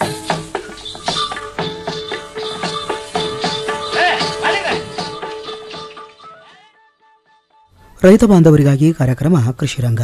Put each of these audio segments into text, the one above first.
ರೈತ ಬಾಂಧವರಿಗಾಗಿ ಕಾರ್ಯಕ್ರಮ ಕೃಷಿರಂಗ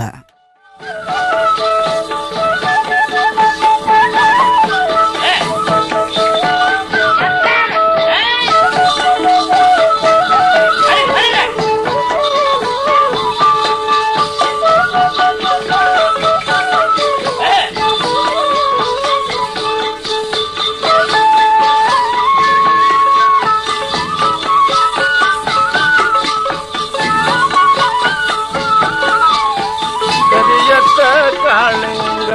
ಕರಿಯತ್ತ ಕಾಳಿಂಗ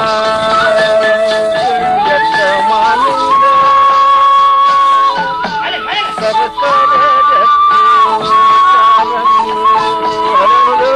ಕರಿಯತ್ತ ಮಾಲಿಂಗ ಸರಸರ ರತ್ನ ಕಾರಂಗಿ ಹರಳು.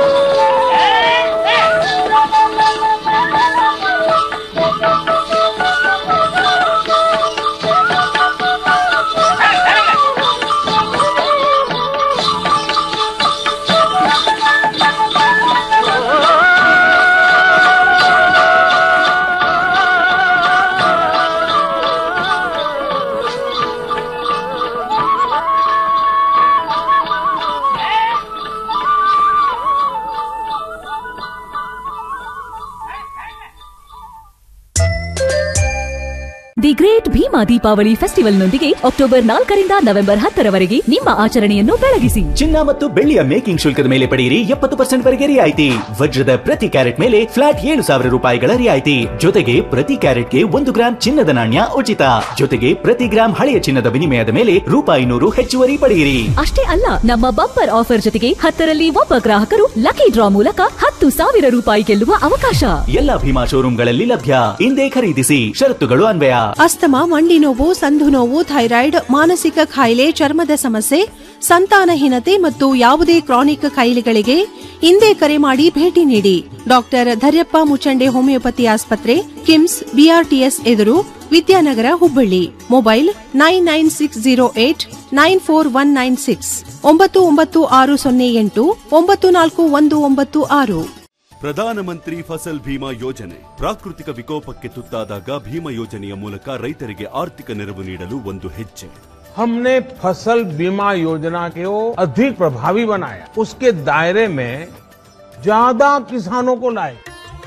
ದಿ ಗ್ರೇಟ್ ಭೀಮಾ ದೀಪಾವಳಿ ಫೆಸ್ಟಿವಲ್ನೊಂದಿಗೆ ಅಕ್ಟೋಬರ್ ನಾಲ್ಕರಿಂದ ನವೆಂಬರ್ ಹತ್ತರವರೆಗೆ ನಿಮ್ಮ ಆಚರಣೆಯನ್ನು ಬೆಳಗಿಸಿ ಚಿನ್ನ ಮತ್ತು ಬೆಳ್ಳಿಯ ಮೇಕಿಂಗ್ ಶುಲ್ಕದ ಮೇಲೆ ಪಡೆಯಿರಿ ಎಪ್ಪತ್ತು ಪರ್ಸೆಂಟ್ ವರೆಗೆ ರಿಯಾಯಿತಿ ವಜ್ರದ ಪ್ರತಿ ಕ್ಯಾರೆಟ್ ಮೇಲೆ ಫ್ಲಾಟ್ ಏಳು ಸಾವಿರ ರೂಪಾಯಿಗಳ ರಿಯಾಯಿತಿ ಜೊತೆಗೆ ಪ್ರತಿ ಕ್ಯಾರೆಟ್ಗೆ ಒಂದು ಗ್ರಾಂ ಚಿನ್ನದ ನಾಣ್ಯ ಉಚಿತ ಜೊತೆಗೆ ಪ್ರತಿ ಗ್ರಾಂ ಹಳೆಯ ಚಿನ್ನದ ವಿನಿಮಯದ ಮೇಲೆ ರೂಪಾಯಿ ನೂರು ಹೆಚ್ಚುವರಿ ಪಡೆಯಿರಿ ಅಷ್ಟೇ ಅಲ್ಲ ನಮ್ಮ ಬಂಪರ್ ಆಫರ್ ಜೊತೆಗೆ ಹತ್ತರಲ್ಲಿ ಒಬ್ಬ ಗ್ರಾಹಕರು ಲಕ್ಕಿ ಡ್ರಾ ಮೂಲಕ ಹತ್ತು ಸಾವಿರ ರೂಪಾಯಿ ಗೆಲ್ಲುವ ಅವಕಾಶ ಎಲ್ಲ ಭೀಮಾ ಶೋರೂಮ್ಗಳಲ್ಲಿ ಲಭ್ಯ ಇಂದೇ ಖರೀದಿಸಿ ಷರತ್ತುಗಳು ಅನ್ವಯ ಅಸ್ತಮಾ ಮಂಡಿ ನೋವು ಸಂಧು ನೋವು ಥೈರಾಯ್ಡ್ ಮಾನಸಿಕ ಕಾಯಿಲೆ ಚರ್ಮದ ಸಮಸ್ಯೆ ಸಂತಾನಹೀನತೆ ಮತ್ತು ಯಾವುದೇ ಕ್ರಾನಿಕ್ ಕಾಯಿಲೆಗಳಿಗೆ ಇಂದೇ ಕರೆ ಮಾಡಿ ಭೇಟಿ ನೀಡಿ ಡಾಕ್ಟರ್ ಧರ್ಯಪ್ಪ ಮುಚಂಡೆ ಹೋಮಿಯೋಪತಿ ಆಸ್ಪತ್ರೆ ಕಿಮ್ಸ್ ಬಿಆರ್ಟಿಎಸ್ ಎದುರು Vidyanagar Hubballi mobile nine nine six zero eight nine four one nine six ಒಂಬತ್ತು ಒಂಬತ್ತು ಆರು ಸೊನ್ನೆ ಎಂಟು ಒಂಬತ್ತು ನಾಲ್ಕು ಒಂದು ಒಂಬತ್ತು ಆರು ಪ್ರಧಾನಮಂತ್ರಿ ಫಸಲ್ ಭೀಮಾ ಯೋಜನೆ ಪ್ರಾಕೃತಿಕ ವಿಕೋಪಕ್ಕೆ ತುತ್ತಾದಾಗ ಭೀಮಾ ಯೋಜನೆಯ ಮೂಲಕ ರೈತರಿಗೆ ಆರ್ಥಿಕ ನೆರವು ನೀಡಲು ಒಂದು ಹೆಜ್ಜೆ हमने फसल बीमा योजना को अधिक प्रभावी बनाया उसके दायरे में ज्यादा किसानों को लाए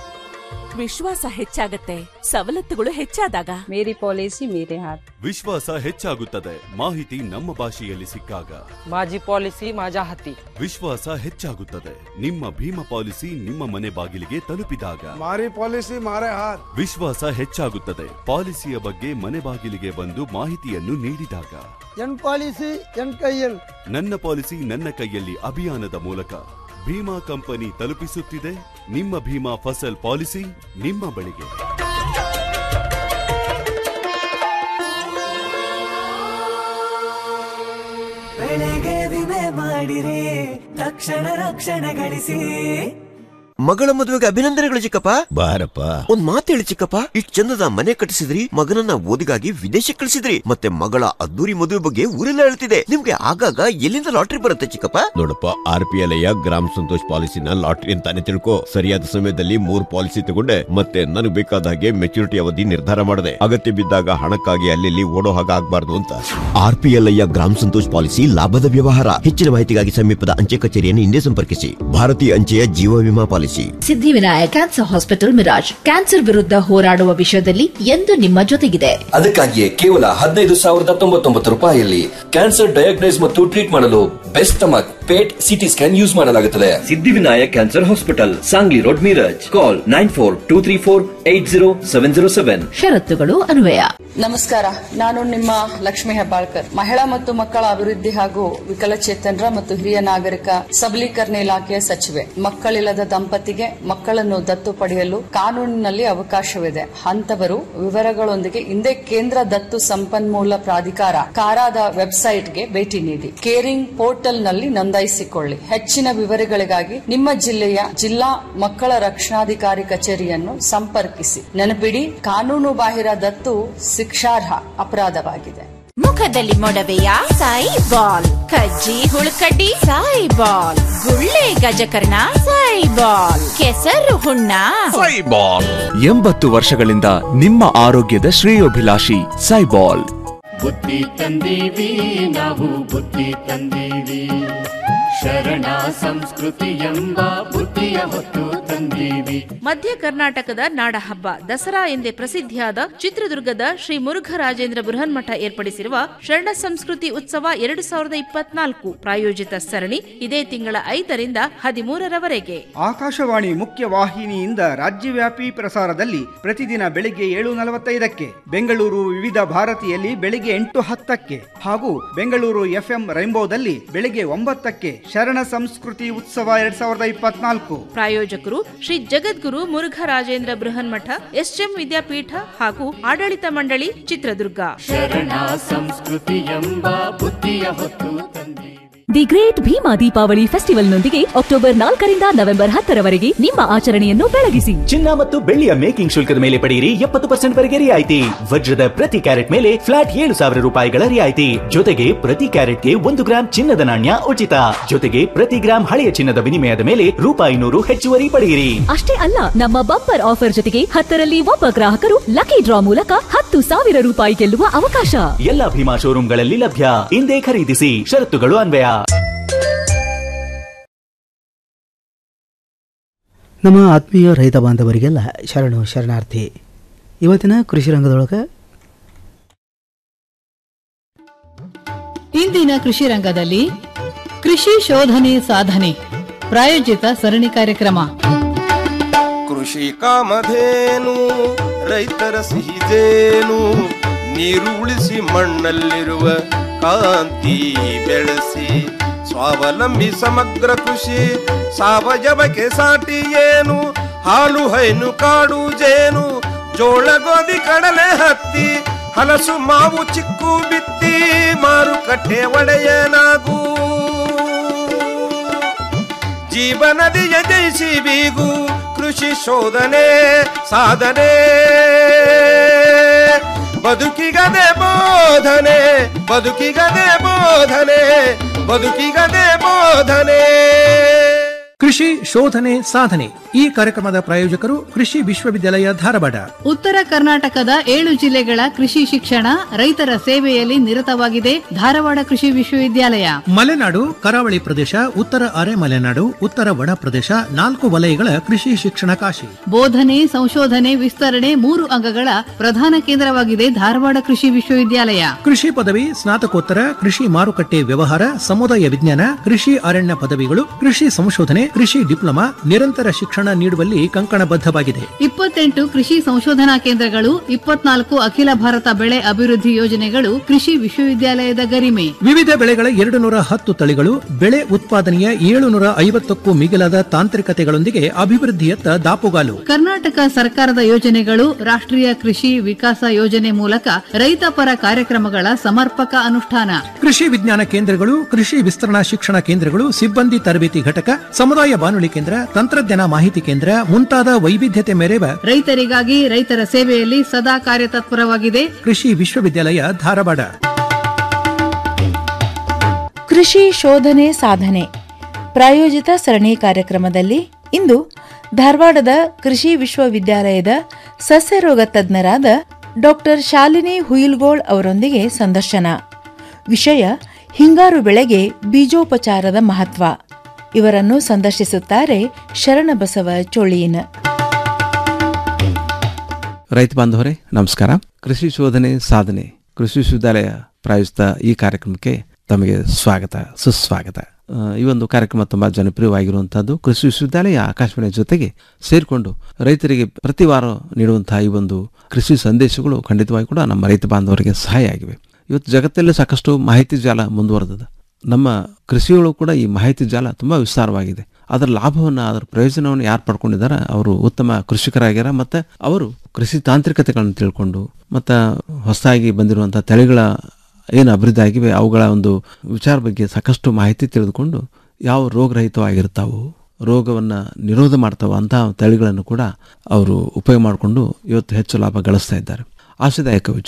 ವಿಶ್ವಾಸ ಹೆಚ್ಚಾಗತ್ತೆ ಸವಲತ್ತುಗಳು ಹೆಚ್ಚಾದಾಗ ಮೇರಿ ಪಾಲಿಸಿ ಮೇರೆ ಹಾತ್ ವಿಶ್ವಾಸ ಹೆಚ್ಚಾಗುತ್ತದೆ ಮಾಹಿತಿ ನಮ್ಮ ಭಾಷೆಯಲ್ಲಿ ಸಿಕ್ಕಾಗ माझी पॉलिसी माझ्या हाती ವಿಶ್ವಾಸ ಹೆಚ್ಚಾಗುತ್ತದೆ ನಿಮ್ಮ ಭೀಮಾ ಪಾಲಿಸಿ ನಿಮ್ಮ ಮನೆ ಬಾಗಿಲಿಗೆ ತಲುಪಿದಾಗ મારી પોલિસી મારે હાથ ವಿಶ್ವಾಸ ಹೆಚ್ಚಾಗುತ್ತದೆ ಪಾಲಿಸಿಯ ಬಗ್ಗೆ ಮನೆ ಬಾಗಿಲಿಗೆ ಬಂದು ಮಾಹಿತಿಯನ್ನು ನೀಡಿದಾಗ એન પોલિસી એન કૈયલ ನನ್ನ ಪಾಲಿಸಿ ನನ್ನ ಕೈಯಲ್ಲಿ ಅಭಿಯಾನದ ಮೂಲಕ ಭೀಮಾ ಕಂಪನಿ ತಲುಪಿಸುತ್ತಿದೆ ನಿಮ್ಮ ಭೀಮಾ ಫಸಲ್ ಪಾಲಿಸಿ ನಿಮ್ಮ ಬಳಿಗೆ ಬೆಳೆಗೆ ವಿಮೆ ಮಾಡಿರಿ ತಕ್ಷಣ ರಕ್ಷಣೆ ಗಳಿಸಿ ಮಗಳ ಮದುವೆಗೆ ಅಭಿನಂದನೆಗಳು ಚಿಕ್ಕಪ್ಪ ಬಾರಪ್ಪ ಒಂದ್ ಮಾತು ಹೇಳಿ ಚಿಕ್ಕಪ್ಪ ಇಷ್ಟ್ ಚಂದದ ಮನೆ ಕಟ್ಟಿಸಿದ್ರಿ ಮಗನನ್ನ ಓದಿಗಾಗಿ ವಿದೇಶಕ್ಕೆ ಕಳಿಸಿದ್ರಿ ಮತ್ತೆ ಮಗಳ ಅದ್ದೂರಿ ಮದುವೆ ಬಗ್ಗೆ ಊರೆಲ್ಲ ಹೇಳ್ತಿದೆ ನಿಮ್ಗೆ ಆಗಾಗ ಎಲ್ಲಿಂದ ಲಾಟ್ರಿ ಬರುತ್ತೆ ಚಿಕ್ಕಪ್ಪ ನೋಡಪ್ಪ R P L Gram Santosh ಪಾಲಿಸಿನ ಲಾಟ್ರಿ ಅಂತಾನೆ ತಿಳ್ಕೊ ಸರಿಯಾದ ಸಮಯದಲ್ಲಿ ಮೂರ್ ಪಾಲಿಸಿ ತಗೊಂಡೆ ಮತ್ತೆ ನನಗೆ ಬೇಕಾದ ಹಾಗೆ ಮೆಚುರಿಟಿ ಅವಧಿ ನಿರ್ಧಾರ ಮಾಡಿದೆ ಅಗತ್ಯ ಬಿದ್ದಾಗ ಹಣಕ್ಕಾಗಿ ಅಲ್ಲಿ ಓಡೋ ಹಾಗೆ ಆಗ್ಬಾರ್ದು ಅಂತ R P L Gram Santosh policy ಲಾಭದ ವ್ಯವಹಾರ ಹೆಚ್ಚಿನ ಮಾಹಿತಿಗಾಗಿ ಸಮೀಪದ ಅಂಚೆ ಕಚೇರಿಯನ್ನು ಹಿಂದೆ ಸಂಪರ್ಕಿಸಿ ಭಾರತೀಯ ಅಂಚೆಯ ಜೀವ ವಿಮಾ policy Siddhivinayak cancer hospital Miraj cancer ವಿರುದ್ಧ ಹೋರಾಡುವ ವಿಷಯದಲ್ಲಿ ಎಂದು ನಿಮ್ಮ ಜೊತೆಗಿದೆ ಅದಕ್ಕಾಗಿಯೇ ಕೇವಲ ಹದಿನೈದು ಸಾವಿರದ ತೊಂಬತ್ತೊಂಬತ್ತು ರೂಪಾಯಿಯಲ್ಲಿ ಕ್ಯಾನ್ಸರ್ ಡಯಾಗ್ನೈಸ್ ಮತ್ತು ಟ್ರೀಟ್ ಮಾಡಲು best stomach PET CT scan use ಮಾಡಲಾಗುತ್ತದೆ Siddhivinayak cancer hospital Sangli road Miraj call nine four two three four eight zero seven zero seven ಷರತ್ತುಗಳು ಅನ್ವಯ ನಮಸ್ಕಾರ ನಾನು ನಿಮ್ಮ ಲಕ್ಷ್ಮಿ ಹೆಬ್ಬಾಳ್ಕರ್ ಮಹಿಳಾ ಮತ್ತು ಮಕ್ಕಳ ಅಭಿವೃದ್ಧಿ ಹಾಗೂ ವಿಕಲಚೇತನರ ಮತ್ತು ಹಿರಿಯ ನಾಗರಿಕ ಸಬಲೀಕರಣ ಇಲಾಖೆಯ ಸಚಿವೆ ಮಕ್ಕಳಿಲ್ಲದ ದಂಪತಿಗೆ ಮಕ್ಕಳನ್ನು ದತ್ತು ಪಡೆಯಲು ಕಾನೂನಿನಲ್ಲಿ ಅವಕಾಶವಿದೆ ಅಂತವರು ವಿವರಗಳೊಂದಿಗೆ ಹಿಂದೆ ಕೇಂದ್ರ ದತ್ತು ಸಂಪನ್ಮೂಲ ಪ್ರಾಧಿಕಾರ ಕಾರಾದ ವೆಬ್ಸೈಟ್ಗೆ ಭೇಟಿ ನೀಡಿ ಕೇರಿಂಗ್ ಪೋರ್ಟಲ್ನಲ್ಲಿ ನೋಂದಾಯಿಸಿಕೊಳ್ಳಿ ಹೆಚ್ಚಿನ ವಿವರಗಳಿಗಾಗಿ ನಿಮ್ಮ ಜಿಲ್ಲೆಯ ಜಿಲ್ಲಾ ಮಕ್ಕಳ ರಕ್ಷಣಾಧಿಕಾರಿ ಕಚೇರಿಯನ್ನು ಸಂಪರ್ಕಿಸಿ ನೆನಪಿಡಿ ಕಾನೂನು ಬಾಹಿರ ದತ್ತು ಶಿಕ್ಷಾರ್ಹ ಅಪರಾಧವಾಗಿದೆ ಮುಖದಲ್ಲಿ ಮೊಡವೆಯ ಸಾಯಿ ಬಾಲ್ ಕಜ್ಜಿ ಹುಳುಕಡ್ಡಿ ಸಾಯಿ ಬಾಲ್ ಗುಳ್ಳೆ ಗಜಕರ್ಣ ಸಾಯಿ ಬಾಲ್ ಕೆಸರು ಹುಣ್ಣ ಎಂಬತ್ತು ವರ್ಷಗಳಿಂದ ನಿಮ್ಮ ಆರೋಗ್ಯದ ಶ್ರೇಯೋಭಿಲಾಷಿ ಸೈಬಾಲ್ ಬುದ್ಧಿ ತಂದೀವಿ ನಾವು ಬುದ್ಧಿ ತಂದೀವಿ ಶರಣ ಸಂಸ್ಕೃತಿ ಎಂಬ ಬುದ್ಧಿಯ ಹೊತ್ತು ತಂದೀವಿ ಮಧ್ಯ ಕರ್ನಾಟಕದ ನಾಡಹಬ್ಬ ದಸರಾ ಎಂದೇ ಪ್ರಸಿದ್ಧಿಯಾದ ಚಿತ್ರದುರ್ಗದ ಶ್ರೀ ಮುರುಘರಾಜೇಂದ್ರ ಬೃಹನ್ಮಠ ಏರ್ಪಡಿಸಿರುವ ಶರಣ ಸಂಸ್ಕೃತಿ ಉತ್ಸವ ಎರಡು ಸಾವಿರದ ಇಪ್ಪತ್ನಾಲ್ಕು ಪ್ರಾಯೋಜಿತ ಸರಣಿ ಇದೇ ತಿಂಗಳ ಐದರಿಂದ ಹದಿಮೂರರವರೆಗೆ ಆಕಾಶವಾಣಿ ಮುಖ್ಯ ವಾಹಿನಿಯಿಂದ ರಾಜ್ಯವ್ಯಾಪಿ ಪ್ರಸಾರದಲ್ಲಿ ಪ್ರತಿದಿನ ಬೆಳಿಗ್ಗೆ ಏಳು ನಲವತ್ತೈದಕ್ಕೆ ಬೆಂಗಳೂರು ವಿವಿಧ ಭಾರತಿಯಲ್ಲಿ ಬೆಳಿಗ್ಗೆ ಎಂಟು ಹತ್ತಕ್ಕೆ ಹಾಗೂ ಬೆಂಗಳೂರು ಎಫ್ಎಂ ರೈನ್ಬೋದಲ್ಲಿ ಬೆಳಿಗ್ಗೆ ಒಂಬತ್ತಕ್ಕೆ ಶರಣ ಸಂಸ್ಕೃತಿ ಉತ್ಸವ ಎರಡ್ ಸಾವಿರದ ಇಪ್ಪತ್ನಾಲ್ಕು ಪ್ರಾಯೋಜಕರು ಶ್ರೀ ಜಗದ್ಗುರು ಮುರುಘರಾಜೇಂದ್ರ ಬೃಹನ್ಮಠ ಎಸ್ಎಂ ವಿದ್ಯಾಪೀಠ ಹಾಗೂ ಆಡಳಿತ ಮಂಡಳಿ ಚಿತ್ರದುರ್ಗ ಶರಣ ಸಂಸ್ಕೃತಿ ಎಂಬ ಬುದ್ಧಿಯ ಹೊತ್ತು ತಂದೀವಿ ದಿ ಗ್ರೇಟ್ ಭೀಮಾ ದೀಪಾವಳಿ ಫೆಸ್ಟಿವಲ್ನೊಂದಿಗೆ ಅಕ್ಟೋಬರ್ ನಾಲ್ಕರಿಂದ ನವೆಂಬರ್ ಹತ್ತರವರೆಗೆ ನಿಮ್ಮ ಆಚರಣೆಯನ್ನು ಬೆಳಗಿಸಿ ಚಿನ್ನ ಮತ್ತು ಬೆಳ್ಳಿಯ ಮೇಕಿಂಗ್ ಶುಲ್ಕದ ಮೇಲೆ ಪಡೆಯಿರಿ ಎಪ್ಪತ್ತು ಪರ್ಸೆಂಟ್ ವರೆಗೆ ರಿಯಾಯಿತಿ ವಜ್ರದ ಪ್ರತಿ ಕ್ಯಾರೆಟ್ ಮೇಲೆ ಫ್ಲಾಟ್ ಏಳು ಸಾವಿರ ರೂಪಾಯಿಗಳ ರಿಯಾಯಿತಿ ಜೊತೆಗೆ ಪ್ರತಿ ಕ್ಯಾರೆಟ್ಗೆ ಒಂದು ಗ್ರಾಂ ಚಿನ್ನದ ನಾಣ್ಯ ಉಚಿತ ಜೊತೆಗೆ ಪ್ರತಿ ಗ್ರಾಂ ಹಳೆಯ ಚಿನ್ನದ ವಿನಿಮಯದ ಮೇಲೆ ರೂಪಾಯಿ ನೂರು ಹೆಚ್ಚುವರಿ ಪಡೆಯಿರಿ ಅಷ್ಟೇ ಅಲ್ಲ ನಮ್ಮ ಬಂಪರ್ ಆಫರ್ ಜೊತೆಗೆ ಹತ್ತರಲ್ಲಿ ಒಬ್ಬ ಗ್ರಾಹಕರು ಲಕ್ಕಿ ಡ್ರಾ ಮೂಲಕ ಹತ್ತು ಸಾವಿರ ರೂಪಾಯಿ ಗೆಲ್ಲುವ ಅವಕಾಶ ಎಲ್ಲ ಭೀಮಾ ಶೋರೂಮ್ಗಳಲ್ಲಿ ಲಭ್ಯ ಇಂದೇ ಖರೀದಿಸಿ ಷರತ್ತುಗಳು ಅನ್ವಯ ನಮ್ಮ ಆತ್ಮೀಯ ರೈತ ಬಾಂಧವರಿಗೆಲ್ಲ ಶರಣು ಶರಣಾರ್ಥಿ ಇವತ್ತಿನ ಕೃಷಿ ರಂಗದೊಳಗೆ ಇಂದಿನ ಕೃಷಿ ರಂಗದಲ್ಲಿ ಕೃಷಿ ಶೋಧನೆ ಸಾಧನೆ ಪ್ರಾಯೋಜಿತ ಸರಣಿ ಕಾರ್ಯಕ್ರಮ ಕೃಷಿ ಕಾಮಧೇನು ರೈತರ ಸಿಹಿದೇನು ನೀರು ಉಳಿಸಿ ಮಣ್ಣಲ್ಲಿರುವ ಕಾಂತಿ ಬೆಳೆಸಿ ಸ್ವಾವಲಂಬಿ ಸಮಗ್ರ ಕೃಷಿ ಸಾವಯವಕ್ಕೆ ಸಾಟಿ ಏನು ಹಾಲು ಹೈನು ಕಾಡು ಜೇನು ಜೋಳ ಗೋಧಿ ಕಡಲೆ ಹತ್ತಿ ಹಲಸು ಮಾವು ಚಿಕ್ಕು ಬಿತ್ತಿ ಮಾರುಕಟ್ಟೆ ಒಡೆಯನಾಗೂ ಜೀವನದಿಯ ಜಯಿಸಿ ಬೀಗು ಕೃಷಿ ಶೋಧನೆ ಸಾಧನೆ ಬದುಕಿಗದೆ ಬೋಧನೆ ಬದುಕಿಗದೆ ಬೋಧನೆ ಬದುಕಿಗದೆ ಬೋಧನೆ ಕೃಷಿ ಶೋಧನೆ ಸಾಧನೆ ಈ ಕಾರ್ಯಕ್ರಮದ ಪ್ರಾಯೋಜಕರು ಕೃಷಿ ವಿಶ್ವವಿದ್ಯಾಲಯ ಧಾರವಾಡ ಉತ್ತರ ಕರ್ನಾಟಕದ ಏಳು ಜಿಲ್ಲೆಗಳ ಕೃಷಿ ಶಿಕ್ಷಣ ರೈತರ ಸೇವೆಯಲ್ಲಿ ನಿರತವಾಗಿದೆ ಧಾರವಾಡ ಕೃಷಿ ವಿಶ್ವವಿದ್ಯಾಲಯ ಮಲೆನಾಡು ಕರಾವಳಿ ಪ್ರದೇಶ ಉತ್ತರ ಅರೆ ಮಲೆನಾಡು ಉತ್ತರ ಒಣ ಪ್ರದೇಶ ನಾಲ್ಕು ವಲಯಗಳ ಕೃಷಿ ಶಿಕ್ಷಣ ಕಾಶಿ ಬೋಧನೆ ಸಂಶೋಧನೆ ವಿಸ್ತರಣೆ ಮೂರು ಅಂಗಗಳ ಪ್ರಧಾನ ಕೇಂದ್ರವಾಗಿದೆ ಧಾರವಾಡ ಕೃಷಿ ವಿಶ್ವವಿದ್ಯಾಲಯ ಕೃಷಿ ಪದವಿ ಸ್ನಾತಕೋತ್ತರ ಕೃಷಿ ಮಾರುಕಟ್ಟೆ ವ್ಯವಹಾರ ಸಮುದಾಯ ವಿಜ್ಞಾನ ಕೃಷಿ ಅರಣ್ಯ ಪದವಿಗಳು ಕೃಷಿ ಸಂಶೋಧನೆ ಕೃಷಿ ಡಿಪ್ಲೊಮಾ ನಿರಂತರ ಶಿಕ್ಷಣ ನೀಡುವಲ್ಲಿ ಕಂಕಣಬದ್ಧವಾಗಿದೆ ಇಪ್ಪತ್ತೆಂಟು ಕೃಷಿ ಸಂಶೋಧನಾ ಕೇಂದ್ರಗಳು ಇಪ್ಪತ್ನಾಲ್ಕು ಅಖಿಲ ಭಾರತ ಬೆಳೆ ಅಭಿವೃದ್ಧಿ ಯೋಜನೆಗಳು ಕೃಷಿ ವಿಶ್ವವಿದ್ಯಾಲಯದ ಗರಿಮೆ ವಿವಿಧ ಬೆಳೆಗಳ ಎರಡು ನೂರ ಹತ್ತು ತಳಿಗಳು ಬೆಳೆ ಉತ್ಪಾದನೆಯ ಏಳುನೂರ ಐವತ್ತಕ್ಕೂ ಮಿಗಿಲಾದ ತಾಂತ್ರಿಕತೆಗಳೊಂದಿಗೆ ಅಭಿವೃದ್ಧಿಯತ್ತ ದಾಪುಗಾಲು ಕರ್ನಾಟಕ ಸರ್ಕಾರದ ಯೋಜನೆಗಳು ರಾಷ್ಟ್ರೀಯ ಕೃಷಿ ವಿಕಾಸ ಯೋಜನೆ ಮೂಲಕ ರೈತ ಪರ ಕಾರ್ಯಕ್ರಮಗಳ ಸಮರ್ಪಕ ಅನುಷ್ಠಾನ ಕೃಷಿ ವಿಜ್ಞಾನ ಕೇಂದ್ರಗಳು ಕೃಷಿ ವಿಸ್ತರಣಾ ಶಿಕ್ಷಣ ಕೇಂದ್ರಗಳು ಸಿಬ್ಬಂದಿ ತರಬೇತಿ ಘಟಕ ಸಮುದಾಯ ಬಾನುಲಿ ಕೇಂದ್ರ ತಂತ್ರಜ್ಞಾನ ಮಾಹಿತಿ ಕೇಂದ್ರ ಮುಂತಾದ ವೈವಿಧ್ಯತೆ ಮೆರೆವ ರೈತರಿಗಾಗಿ ರೈತರ ಸೇವೆಯಲ್ಲಿ ಸದಾ ಕಾರ್ಯತತ್ಪರವಾಗಿದೆ ಕೃಷಿ ವಿಶ್ವವಿದ್ಯಾಲಯ ಧಾರವಾಡ ಕೃಷಿ ಶೋಧನೆ ಸಾಧನೆ ಪ್ರಾಯೋಜಿತ ಸರಣಿ ಕಾರ್ಯಕ್ರಮದಲ್ಲಿ ಇಂದು ಧಾರವಾಡದ ಕೃಷಿ ವಿಶ್ವವಿದ್ಯಾಲಯದ ಸಸ್ಯರೋಗ ತಜ್ಞರಾದ ಡಾಕ್ಟರ್ ಶಾಲಿನಿ ಹುಯಿಲ್ಗೋಳ್ ಅವರೊಂದಿಗೆ ಸಂದರ್ಶನ ವಿಷಯ ಹಿಂಗಾರು ಬೆಳೆಗೆ ಬೀಜೋಪಚಾರದ ಮಹತ್ವ ಇವರನ್ನು ಸಂದರ್ಶಿಸುತ್ತಾರೆ ಶರಣಬಸವ ಚೋಳೀನ್ ರೈತ ಬಾಂಧವರೇ ನಮಸ್ಕಾರ ಕೃಷಿ ಶೋಧನೆ ಸಾಧನೆ ಕೃಷಿ ವಿಶ್ವವಿದ್ಯಾಲಯ ಪ್ರಾಯೋಜಿತ ಈ ಕಾರ್ಯಕ್ರಮಕ್ಕೆ ತಮಗೆ ಸ್ವಾಗತ ಸುಸ್ವಾಗತ ಆ, ಈ ಒಂದು ಕಾರ್ಯಕ್ರಮ ತುಂಬ ಜನಪ್ರಿಯವಾಗಿರುವಂಥದ್ದು ಕೃಷಿ ವಿಶ್ವವಿದ್ಯಾಲಯ ಆಕಾಶವಾಣಿಯ ಜೊತೆಗೆ ಸೇರಿಕೊಂಡು ರೈತರಿಗೆ ಪ್ರತಿ ವಾರ ನೀಡುವಂತಹ ಈ ಒಂದು ಕೃಷಿ ಸಂದೇಶಗಳು ಖಂಡಿತವಾಗಿ ಕೂಡ ನಮ್ಮ ರೈತ ಬಾಂಧವರಿಗೆ ಸಹಾಯ ಆಗಿವೆ ಇವತ್ತು ಜಗತ್ತಲ್ಲೂ ಸಾಕಷ್ಟು ಮಾಹಿತಿ ಜಾಲ ಮುಂದುವರೆದಿದೆ ನಮ್ಮ ಕೃಷಿಯೊಳಗೂ ಕೂಡ ಈ ಮಾಹಿತಿ ಜಾಲ ತುಂಬ ವಿಸ್ತಾರವಾಗಿದೆ ಅದರ ಲಾಭವನ್ನು ಅದರ ಪ್ರಯೋಜನವನ್ನು ಯಾರು ಪಡ್ಕೊಂಡಿದ್ದಾರೆ ಅವರು ಉತ್ತಮ ಕೃಷಿಕರಾಗ್ಯಾರ ಮತ್ತು ಅವರು ಕೃಷಿ ತಾಂತ್ರಿಕತೆಗಳನ್ನು ತಿಳ್ಕೊಂಡು ಮತ್ತು ಹೊಸದಾಗಿ ಬಂದಿರುವಂಥ ತಳಿಗಳ ಏನು ಅಭಿವೃದ್ಧಿ ಆಗಿವೆ ಅವುಗಳ ಒಂದು ವಿಚಾರ ಬಗ್ಗೆ ಸಾಕಷ್ಟು ಮಾಹಿತಿ ತಿಳಿದುಕೊಂಡು ಯಾವ ರೋಗರಹಿತವಾಗಿರ್ತಾವು ರೋಗವನ್ನು ನಿರೋಧ ಮಾಡ್ತಾವ ಅಂತಹ ತಳಿಗಳನ್ನು ಕೂಡ ಅವರು ಉಪಯೋಗ ಮಾಡಿಕೊಂಡು ಇವತ್ತು ಹೆಚ್ಚು ಲಾಭ ಗಳಿಸ್ತಾ ಇದ್ದಾರೆ ಆಶಾದಾಯಕ ವಿಚಾರ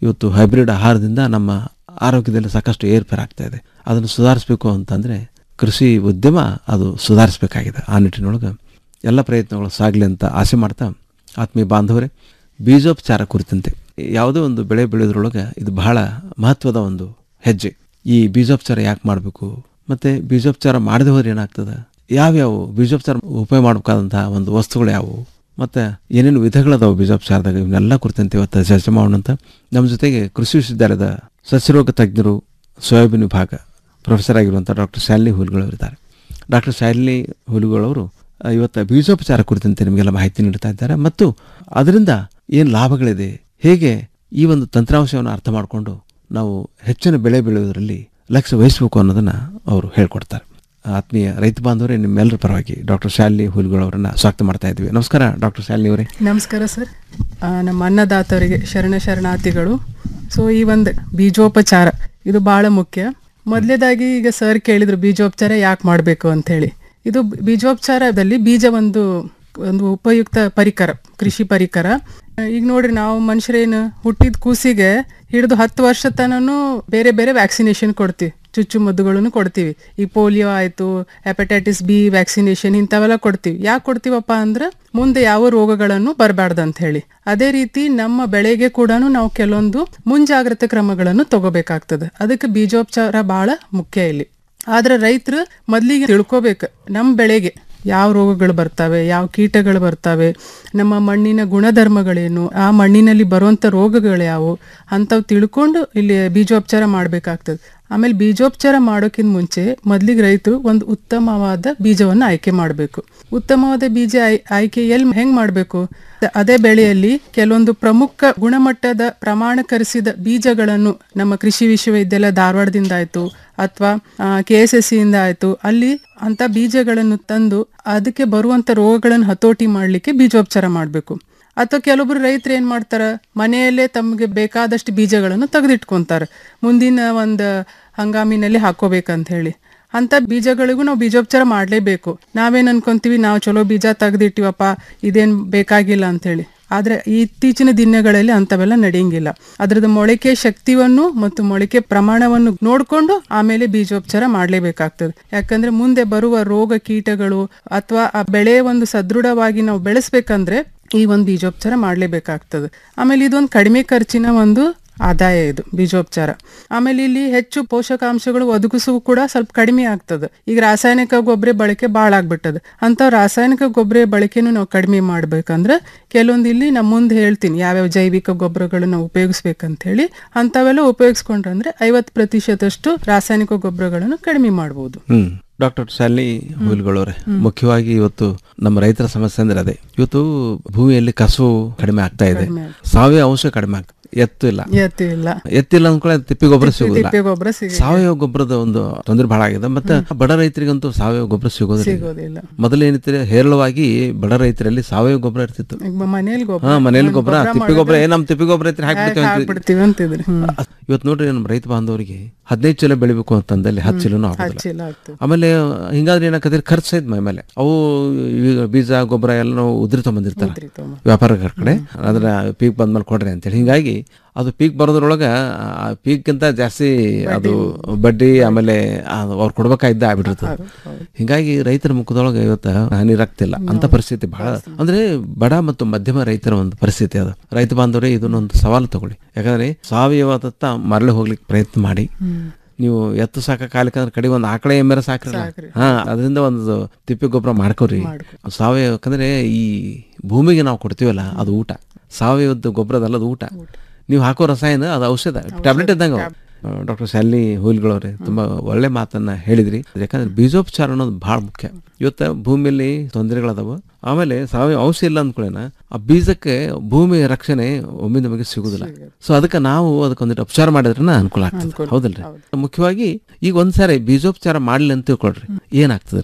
ಇವತ್ತು ಹೈಬ್ರಿಡ್ ಆಹಾರದಿಂದ ನಮ್ಮ ಆರೋಗ್ಯದಲ್ಲಿ ಸಾಕಷ್ಟು ಏರ್ಪೇರ್ ಆಗ್ತಾ ಇದೆ ಅದನ್ನು ಸುಧಾರಿಸಬೇಕು ಅಂತಂದರೆ ಕೃಷಿ ಉದ್ಯಮ ಅದು ಸುಧಾರಿಸಬೇಕಾಗಿದೆ ಆ ನಿಟ್ಟಿನೊಳಗೆ ಎಲ್ಲ ಪ್ರಯತ್ನಗಳು ಸಾಗಲಿ ಅಂತ ಆಸೆ ಮಾಡ್ತಾ ಆತ್ಮೀಯ ಬಾಂಧವರೇ ಬೀಜೋಪಚಾರ ಕುರಿತಂತೆ ಯಾವುದೇ ಒಂದು ಬೆಳೆ ಬೆಳೆಯೋದ್ರೊಳಗೆ ಇದು ಬಹಳ ಮಹತ್ವದ ಒಂದು ಹೆಜ್ಜೆ ಈ ಬೀಜೋಪಚಾರ ಯಾಕೆ ಮಾಡಬೇಕು ಮತ್ತು ಬೀಜೋಪಚಾರ ಮಾಡದೆ ಹೋದ್ರೆ ಏನಾಗ್ತದೆ ಯಾವ್ಯಾವ ಬೀಜೋಪಚಾರ ಉಪಯೋಗ ಮಾಡಬೇಕಾದಂತಹ ಒಂದು ವಸ್ತುಗಳು ಯಾವುವು ಮತ್ತು ಏನೇನು ವಿಧಗಳದಾವು ಬೀಜೋಪಚಾರದಾಗ ಇವನ್ನೆಲ್ಲ ಕುರಿತಂತೆ ಇವತ್ತು ಚರ್ಚೆ ಮಾಡೋಣ ಅಂತ ನಮ್ಮ ಜೊತೆಗೆ ಕೃಷಿ ವಿಶ್ವವಿದ್ಯಾಲಯದ ಸಸ್ಯರೋಗ ತಜ್ಞರು ಸೋಯಾಬೀನ್ ವಿಭಾಗ ಪ್ರೊಫೆಸರ್ ಆಗಿರುವಂಥ ಡಾಕ್ಟರ್ ಶಾಲಿನಿ ಹುಲ್ಗಳವರು ಇದ್ದಾರೆ ಡಾಕ್ಟರ್ ಶಾಲಿನಿ ಹುಲ್ಗಳವರು ಆ, ಇವತ್ತು ಬೀಜೋಪಚಾರ ಕುರಿತಂತೆ ನಿಮಗೆಲ್ಲ ಮಾಹಿತಿ ನೀಡ್ತಾ ಇದ್ದಾರೆ ಮತ್ತು ಅದರಿಂದ ಏನು ಲಾಭಗಳಿದೆ ಹೇಗೆ ಈ ಒಂದು ತಂತ್ರಾಂಶವನ್ನು ಅರ್ಥ ಮಾಡಿಕೊಂಡು ನಾವು ಹೆಚ್ಚಿನ ಬೆಳೆ ಬೆಳೆಯೋದರಲ್ಲಿ ಲಕ್ಷ್ಯ ವಹಿಸಬೇಕು ಅನ್ನೋದನ್ನು ಅವರು ಹೇಳ್ಕೊಡ್ತಾರೆ ಆತ್ಮೀಯ ರೈತ ಬಾಂಧವರೇ ನಿಮ್ಮೆಲ್ಲರ ಪರವಾಗಿ ಡಾಕ್ಟರ್ ಶಾಲಿನಿ ಹುಲ್ಗಳವರನ್ನ ಸ್ವಾಗತ ಮಾಡ್ತಾ ಇದ್ವಿ ನಮಸ್ಕಾರ ಡಾಕ್ಟರ್ ಶಾಲಿನಿ ಅವರೇ ನಮಸ್ಕಾರ ಸರ್ ಆ, ನಮ್ಮ ಅನ್ನದಾತರಿಗೆ ಶರಣ ಶರಣಾರ್ಥಿಗಳು ಸೊ ಈ ಒಂದು ಬೀಜೋಪಚಾರ ಇದು ಬಹಳ ಮುಖ್ಯ ಮೊದಲೇದಾಗಿ ಈಗ ಸರ್ ಕೇಳಿದ್ರು ಬೀಜೋಪಚಾರ ಯಾಕೆ ಮಾಡಬೇಕು ಅಂತ ಹೇಳಿ ಇದು ಬೀಜೋಪಚಾರದಲ್ಲಿ ಬೀಜ ಒಂದು ಒಂದು ಉಪಯುಕ್ತ ಪರಿಕರ ಕೃಷಿ ಪರಿಕರ ಆ, ಈಗ ನೋಡ್ರಿ ನಾವು ಮನುಷ್ಯರೇನು ಹುಟ್ಟಿದ ಕೂಸಿಗೆ ಹಿಡಿದು ಹತ್ತು ವರ್ಷ ತನೂ ಬೇರೆ ಬೇರೆ ವ್ಯಾಕ್ಸಿನೇಷನ್ ಕೊಡ್ತೀವಿ ಚುಚ್ಚು ಮದ್ದುಗಳನ್ನು ಕೊಡ್ತೀವಿ ಈ ಪೋಲಿಯೋ ಆಯಿತು ಹೆಪಟೈಟಿಸ್ ಬಿ ವ್ಯಾಕ್ಸಿನೇಷನ್ ಇಂಥವೆಲ್ಲ ಕೊಡ್ತೀವಿ ಯಾಕೆ ಕೊಡ್ತೀವಪ್ಪ ಅಂದ್ರೆ ಮುಂದೆ ಯಾವ ರೋಗಗಳನ್ನು ಬರಬಾರ್ದು ಅಂತ ಹೇಳಿ ಅದೇ ರೀತಿ ನಮ್ಮ ಬೆಳೆಗೆ ಕೂಡ ನಾವು ಕೆಲವೊಂದು ಮುಂಜಾಗ್ರತೆ ಕ್ರಮಗಳನ್ನು ತಗೋಬೇಕಾಗ್ತದೆ ಅದಕ್ಕೆ ಬೀಜೋಪಚಾರ ಬಹಳ ಮುಖ್ಯ ಇಲ್ಲಿ ಆದ್ರೆ ರೈತರು ಮೊದಲಿಗೆ ತಿಳ್ಕೊಬೇಕು ನಮ್ಮ ಬೆಳೆಗೆ ಯಾವ ರೋಗಗಳು ಬರ್ತವೆ ಯಾವ ಕೀಟಗಳು ಬರ್ತವೆ ನಮ್ಮ ಮಣ್ಣಿನ ಗುಣಧರ್ಮಗಳೇನು ಆ ಮಣ್ಣಿನಲ್ಲಿ ಬರುವಂಥ ರೋಗಗಳು ಯಾವುವು ಅಂಥವು ತಿಳ್ಕೊಂಡು ಇಲ್ಲಿ ಬೀಜೋಪಚಾರ ಮಾಡಬೇಕಾಗ್ತದೆ ಆಮೇಲೆ ಬೀಜೋಪಚಾರ ಮಾಡೋಕ್ಕಿಂತ ಮುಂಚೆ ಮೊದಲಿಗೆ ರೈತರು ಒಂದು ಉತ್ತಮವಾದ ಬೀಜವನ್ನು ಆಯ್ಕೆ ಮಾಡಬೇಕು ಉತ್ತಮವಾದ ಬೀಜ ಆಯ್- ಆಯ್ಕೆ ಎಲ್ಲಿ ಹೆಂಗೆ ಮಾಡಬೇಕು ಅದೇ ಬೆಳೆಯಲ್ಲಿ ಕೆಲವೊಂದು ಪ್ರಮುಖ ಗುಣಮಟ್ಟದ ಪ್ರಮಾಣೀಕರಿಸಿದ ಬೀಜಗಳನ್ನು ನಮ್ಮ ಕೃಷಿ ವಿಶ್ವವಿದ್ಯಾಲಯ ಧಾರವಾಡದಿಂದ ಆಯ್ತು ಅಥವಾ ಕೆ ಎಸ್ ಎಸ್ ಸಿಯಿಂದ ಆಯ್ತು ಅಲ್ಲಿ ಅಂತ ಬೀಜಗಳನ್ನು ತಂದು ಅದಕ್ಕೆ ಬರುವಂತ ರೋಗಗಳನ್ನು ಹತೋಟಿ ಮಾಡಲಿಕ್ಕೆ ಬೀಜೋಪಚಾರ ಮಾಡಬೇಕು ಅಥವಾ ಕೆಲವೊಬ್ರು ರೈತರು ಏನ್ ಮಾಡ್ತಾರ ಮನೆಯಲ್ಲೇ ತಮಗೆ ಬೇಕಾದಷ್ಟು ಬೀಜಗಳನ್ನು ತೆಗೆದಿಟ್ಕೊಂತಾರೆ ಮುಂದಿನ ಒಂದು ಹಂಗಾಮಿನಲ್ಲಿ ಹಾಕೋಬೇಕಂತ ಹೇಳಿ ಅಂತ ಬೀಜಗಳಿಗೂ ನಾವು ಬೀಜೋಪಚಾರ ಮಾಡಲೇಬೇಕು ನಾವೇನ್ ಅನ್ಕೊಂತೀವಿ ನಾವು ಚಲೋ ಬೀಜ ತೆಗೆದಿಟ್ಟಿವಪ್ಪ ಇದೇನ್ ಬೇಕಾಗಿಲ್ಲ ಅಂತ ಹೇಳಿ ಆದ್ರೆ ಇತ್ತೀಚಿನ ದಿನಗಳಲ್ಲಿ ಅಂತವೆಲ್ಲ ನಡೆಯಂಗಿಲ್ಲ ಅದ್ರದ್ದು ಮೊಳಕೆ ಶಕ್ತಿಯನ್ನು ಮತ್ತು ಮೊಳಕೆ ಪ್ರಮಾಣವನ್ನು ನೋಡ್ಕೊಂಡು ಆಮೇಲೆ ಬೀಜೋಪಚಾರ ಮಾಡಲೇಬೇಕಾಗ್ತದೆ ಯಾಕಂದ್ರೆ ಮುಂದೆ ಬರುವ ರೋಗ ಕೀಟಗಳು ಅಥವಾ ಆ ಬೆಳೆ ಒಂದು ಸದೃಢವಾಗಿ ನಾವು ಬೆಳೆಸ್ಬೇಕಂದ್ರೆ ಈ ಒಂದು ಬೀಜೋಪಚಾರ ಮಾಡಲೇಬೇಕಾಗ್ತದೆ ಆಮೇಲೆ ಇದೊಂದು ಕಡಿಮೆ ಖರ್ಚಿನ ಒಂದು ಆದಾಯ ಇದು ಬೀಜೋಪಚಾರ ಆಮೇಲೆ ಇಲ್ಲಿ ಹೆಚ್ಚು ಪೋಷಕಾಂಶಗಳು ಒದಗಿಸುವ ಕೂಡ ಸ್ವಲ್ಪ ಕಡಿಮೆ ಆಗ್ತದೆ ಈಗ ರಾಸಾಯನಿಕ ಗೊಬ್ಬರ ಬಳಕೆ ಭಾಳ ಆಗ್ಬಿಟ್ಟದ ಅಂತ ರಾಸಾಯನಿಕ ಗೊಬ್ಬರ ಬಳಕೆನೂ ನಾವು ಕಡಿಮೆ ಮಾಡ್ಬೇಕಂದ್ರೆ ಕೆಲವೊಂದು ಇಲ್ಲಿ ನಾ ಮುಂದೆ ಹೇಳ್ತೀನಿ ಯಾವ್ಯಾವ ಜೈವಿಕ ಗೊಬ್ಬರಗಳನ್ನ ಉಪಯೋಗಿಸ್ಬೇಕಂತ ಹೇಳಿ ಅಂಥವೆಲ್ಲ ಉಪಯೋಗಿಸ್ಕೊಂಡ್ರೆ ಐವತ್ತು ಪ್ರತಿಶತಷ್ಟು ರಾಸಾಯನಿಕ ಗೊಬ್ಬರಗಳನ್ನು ಕಡಿಮೆ ಮಾಡ್ಬೋದು ಹ್ಮ್ ಡಾಕ್ಟರ್ ಶಾಲಿನಿ ಹುಲ್ಗಳವ್ರೆ ಮುಖ್ಯವಾಗಿ ಇವತ್ತು ನಮ್ಮ ರೈತರ ಸಮಸ್ಯೆ ಅಂದ್ರೆ ಅದೇ ಇವತ್ತು ಭೂಮಿಯಲ್ಲಿ ಕಸು ಕಡಿಮೆ ಆಗ್ತಾ ಇದೆ ಕಡಿಮೆ ಸಾವಯವ ಅಂಶ ಕಡಿಮೆ ಆಗ್ತದೆ ಎತ್ತು ಇಲ್ಲ ಎತ್ತು ಇಲ್ಲ ಎತ್ತಿಲ್ಲ ಅಂದ್ಕೊಳ್ಳೆ ತಿಪ್ಪಿ ಗೊಬ್ಬರ ತಿಪ್ಪಿ- ಸಿಗೋದಿಲ್ಲ ತಿಪ್ಪಿ ಗೊಬ್ಬರ ಸಿಗೋದಿಲ್ಲ. ಸಾವಯವ ಗೊಬ್ಬರದ ಒಂದು ತೊಂದರೆ ಬಹಳ ಆಗಿದೆ ಮತ್ತೆ ಬಡ ರೈತರಿಗಂತೂ ಸಾವಯವ ಗೊಬ್ಬರ ಸಿಗೋದಿಲ್ಲ ಸಿಗೋದಿಲ್ಲ ಮೊದಲೇನಿತ್ತು ಹೇರಳವಾಗಿ ಬಡ ರೈತರಲ್ಲಿ ಸಾವಯವ ಗೊಬ್ಬರ ಇರ್ತಿತ್ತು ಈಗ ಮನೇಲಿ ಗೊಬ್ಬರ ಹಾ ಮನೇಲಿ ಗೊಬ್ಬರ ಗೊಬ್ಬರ ತಿಪ್ಪಿ ಗೊಬ್ಬರ ಮಾಡೋದು- ಏ ನಮ್ ತಿಪ್ಪಿ ಗೊಬ್ಬರ ಐತ್ರಿ ಹಾಕ್ಬಿಡ್ತೀವಿ ಅಂತಿದ್ವಿ. ಹಾಕ್ಬಿಡ್ತೀವಿ ಅಂತಿದ್ರಿ ಹ್ಮ್ ಇವತ್ತು ನೋಡ್ರಿ ನಮ್ಮ ರೈತ ಬಾಂಧವರಿಗೆ ಹದಿನೈದು ಚೀಲ ಬೆಳಿಬೇಕು ಅಂತಂದಲ್ಲಿ ಹತ್ತು ಚೀಲನೂ ಹತ್ತು ಆಗೋದಿಲ್ಲ ಚೀಲ ಆಗ್ತದೆ ಆಮೇಲೆ ಹಿಂಗಾದ್ರೆ ಏನಾಕತ್ರಿ ಖರ್ಚು ಐತ್ ಮೈ ಮೇಲೆ ಅವು ಈಗ ಬೀಜ ಗೊಬ್ಬರ ಎಲ್ಲ ನಾವು ಉದ್ರಿ ತೊಗೊಂಬಂದಿರ್ತಾರೆ ವ್ಯಾಪಾರಗಾರ ಕಡೆ ಅದ್ರ ಪೀಕ್ ಬಂದ್ಮೇಲೆ ಕೊಡ್ರಿ ಅಂತೇಳಿ ಹಿಂಗಾಗಿ ಅದು ಪೀಕ್ ಬರೋದ್ರೊಳಗ ಆ ಪೀಕ್ಗಿಂತ ಜಾಸ್ತಿ ಅದು ಬಡ್ಡಿ ಆಮೇಲೆ ಅವ್ರು ಕೊಡ್ಬೇಕಾಗಿದ್ದ ಆಗ್ಬಿಟ್ಟಿರ್ತದೆ ಹಿಂಗಾಗಿ ರೈತರ ಮುಖದೊಳಗೆ ಇವತ್ತು ಹಾನಿ ರಾಗ್ತಿಲ್ಲ ಅಂತ ಪರಿಸ್ಥಿತಿ ಬಹಳ ಅಂದ್ರೆ ಬಡ ಮತ್ತು ಮಧ್ಯಮ ರೈತರ ಒಂದು ಪರಿಸ್ಥಿತಿ ಅದು ರೈತ ಬಾಂಧವರೇ ಇದನ್ನೊಂದು ಸವಾಲು ತಗೊಳ್ಳಿ ಯಾಕಂದ್ರೆ ಸಾವಯವದತ್ತ ಮರಳಿ ಹೋಗ್ಲಿಕ್ಕೆ ಪ್ರಯತ್ನ ಮಾಡಿ ನೀವು ಎತ್ತು ಸಾಕ ಕಾಲಿಕಂದ್ರೆ ಕಡೆ ಒಂದು ಆಕಳ ಎಮ್ಮೆರ ಸಾಕ್ರಲ್ಲ ಹಾ ಅದರಿಂದ ಒಂದು ತಿಪ್ಪೆ ಗೊಬ್ಬರ ಮಾಡ್ಕೋರಿ ಸಾವಯವ ಯಾಕಂದ್ರೆ ಈ ಭೂಮಿಗೆ ನಾವು ಕೊಡ್ತೀವಲ್ಲ ಅದು ಊಟ ಸಾವಯವದ ಗೊಬ್ಬರದಲ್ಲ ಅದು ಊಟ ನೀವು ಹಾಕೋ ರಸಾಯನ ಅದು ಔಷಧ ಟ್ಯಾಬ್ಲೆಟ್ ಇದ್ದಂಗೆ ಡಾಕ್ಟರ್ ಶಾಲಿನಿ ಹುಲ್ಗಳವ್ರೆ ತುಂಬಾ ಒಳ್ಳೆ ಮಾತನ್ನ ಹೇಳಿದ್ರಿ ಯಾಕಂದ್ರೆ ಬೀಜೋಪಚಾರ ಅನ್ನೋದು ಬಹಳ ಮುಖ್ಯ ಇವತ್ತ ಭೂಮಿಯಲ್ಲಿ ತೊಂದರೆಗಳದಾವ ಆಮೇಲೆ ಸಾವಯವ ಔಷಧ ಇಲ್ಲ ಅಂದ್ಕೊಳ್ಳೇನ ಆ ಬೀಜಕ್ಕೆ ಭೂಮಿ ರಕ್ಷಣೆ ಒಮ್ಮೆ ನಮಗೆ ಸಿಗುದಿಲ್ಲ ಸೊ ಅದಕ್ಕೆ ನಾವು ಅದಕ್ಕೊಂದಿಟ್ಟು ಉಪಚಾರ ಮಾಡಿದ್ರೆ ಅನುಕೂಲ ಆಗ್ತದೆ ಹೌದಲ್ರಿ ಮುಖ್ಯವಾಗಿ ಈಗ ಒಂದ್ಸಾರಿ ಬೀಜೋಪಚಾರ ಮಾಡ್ಲಿ ಅಂತ ತಿಳ್ಕೊಳ್ರಿ ಏನಾಗ್ತದ್ರಿ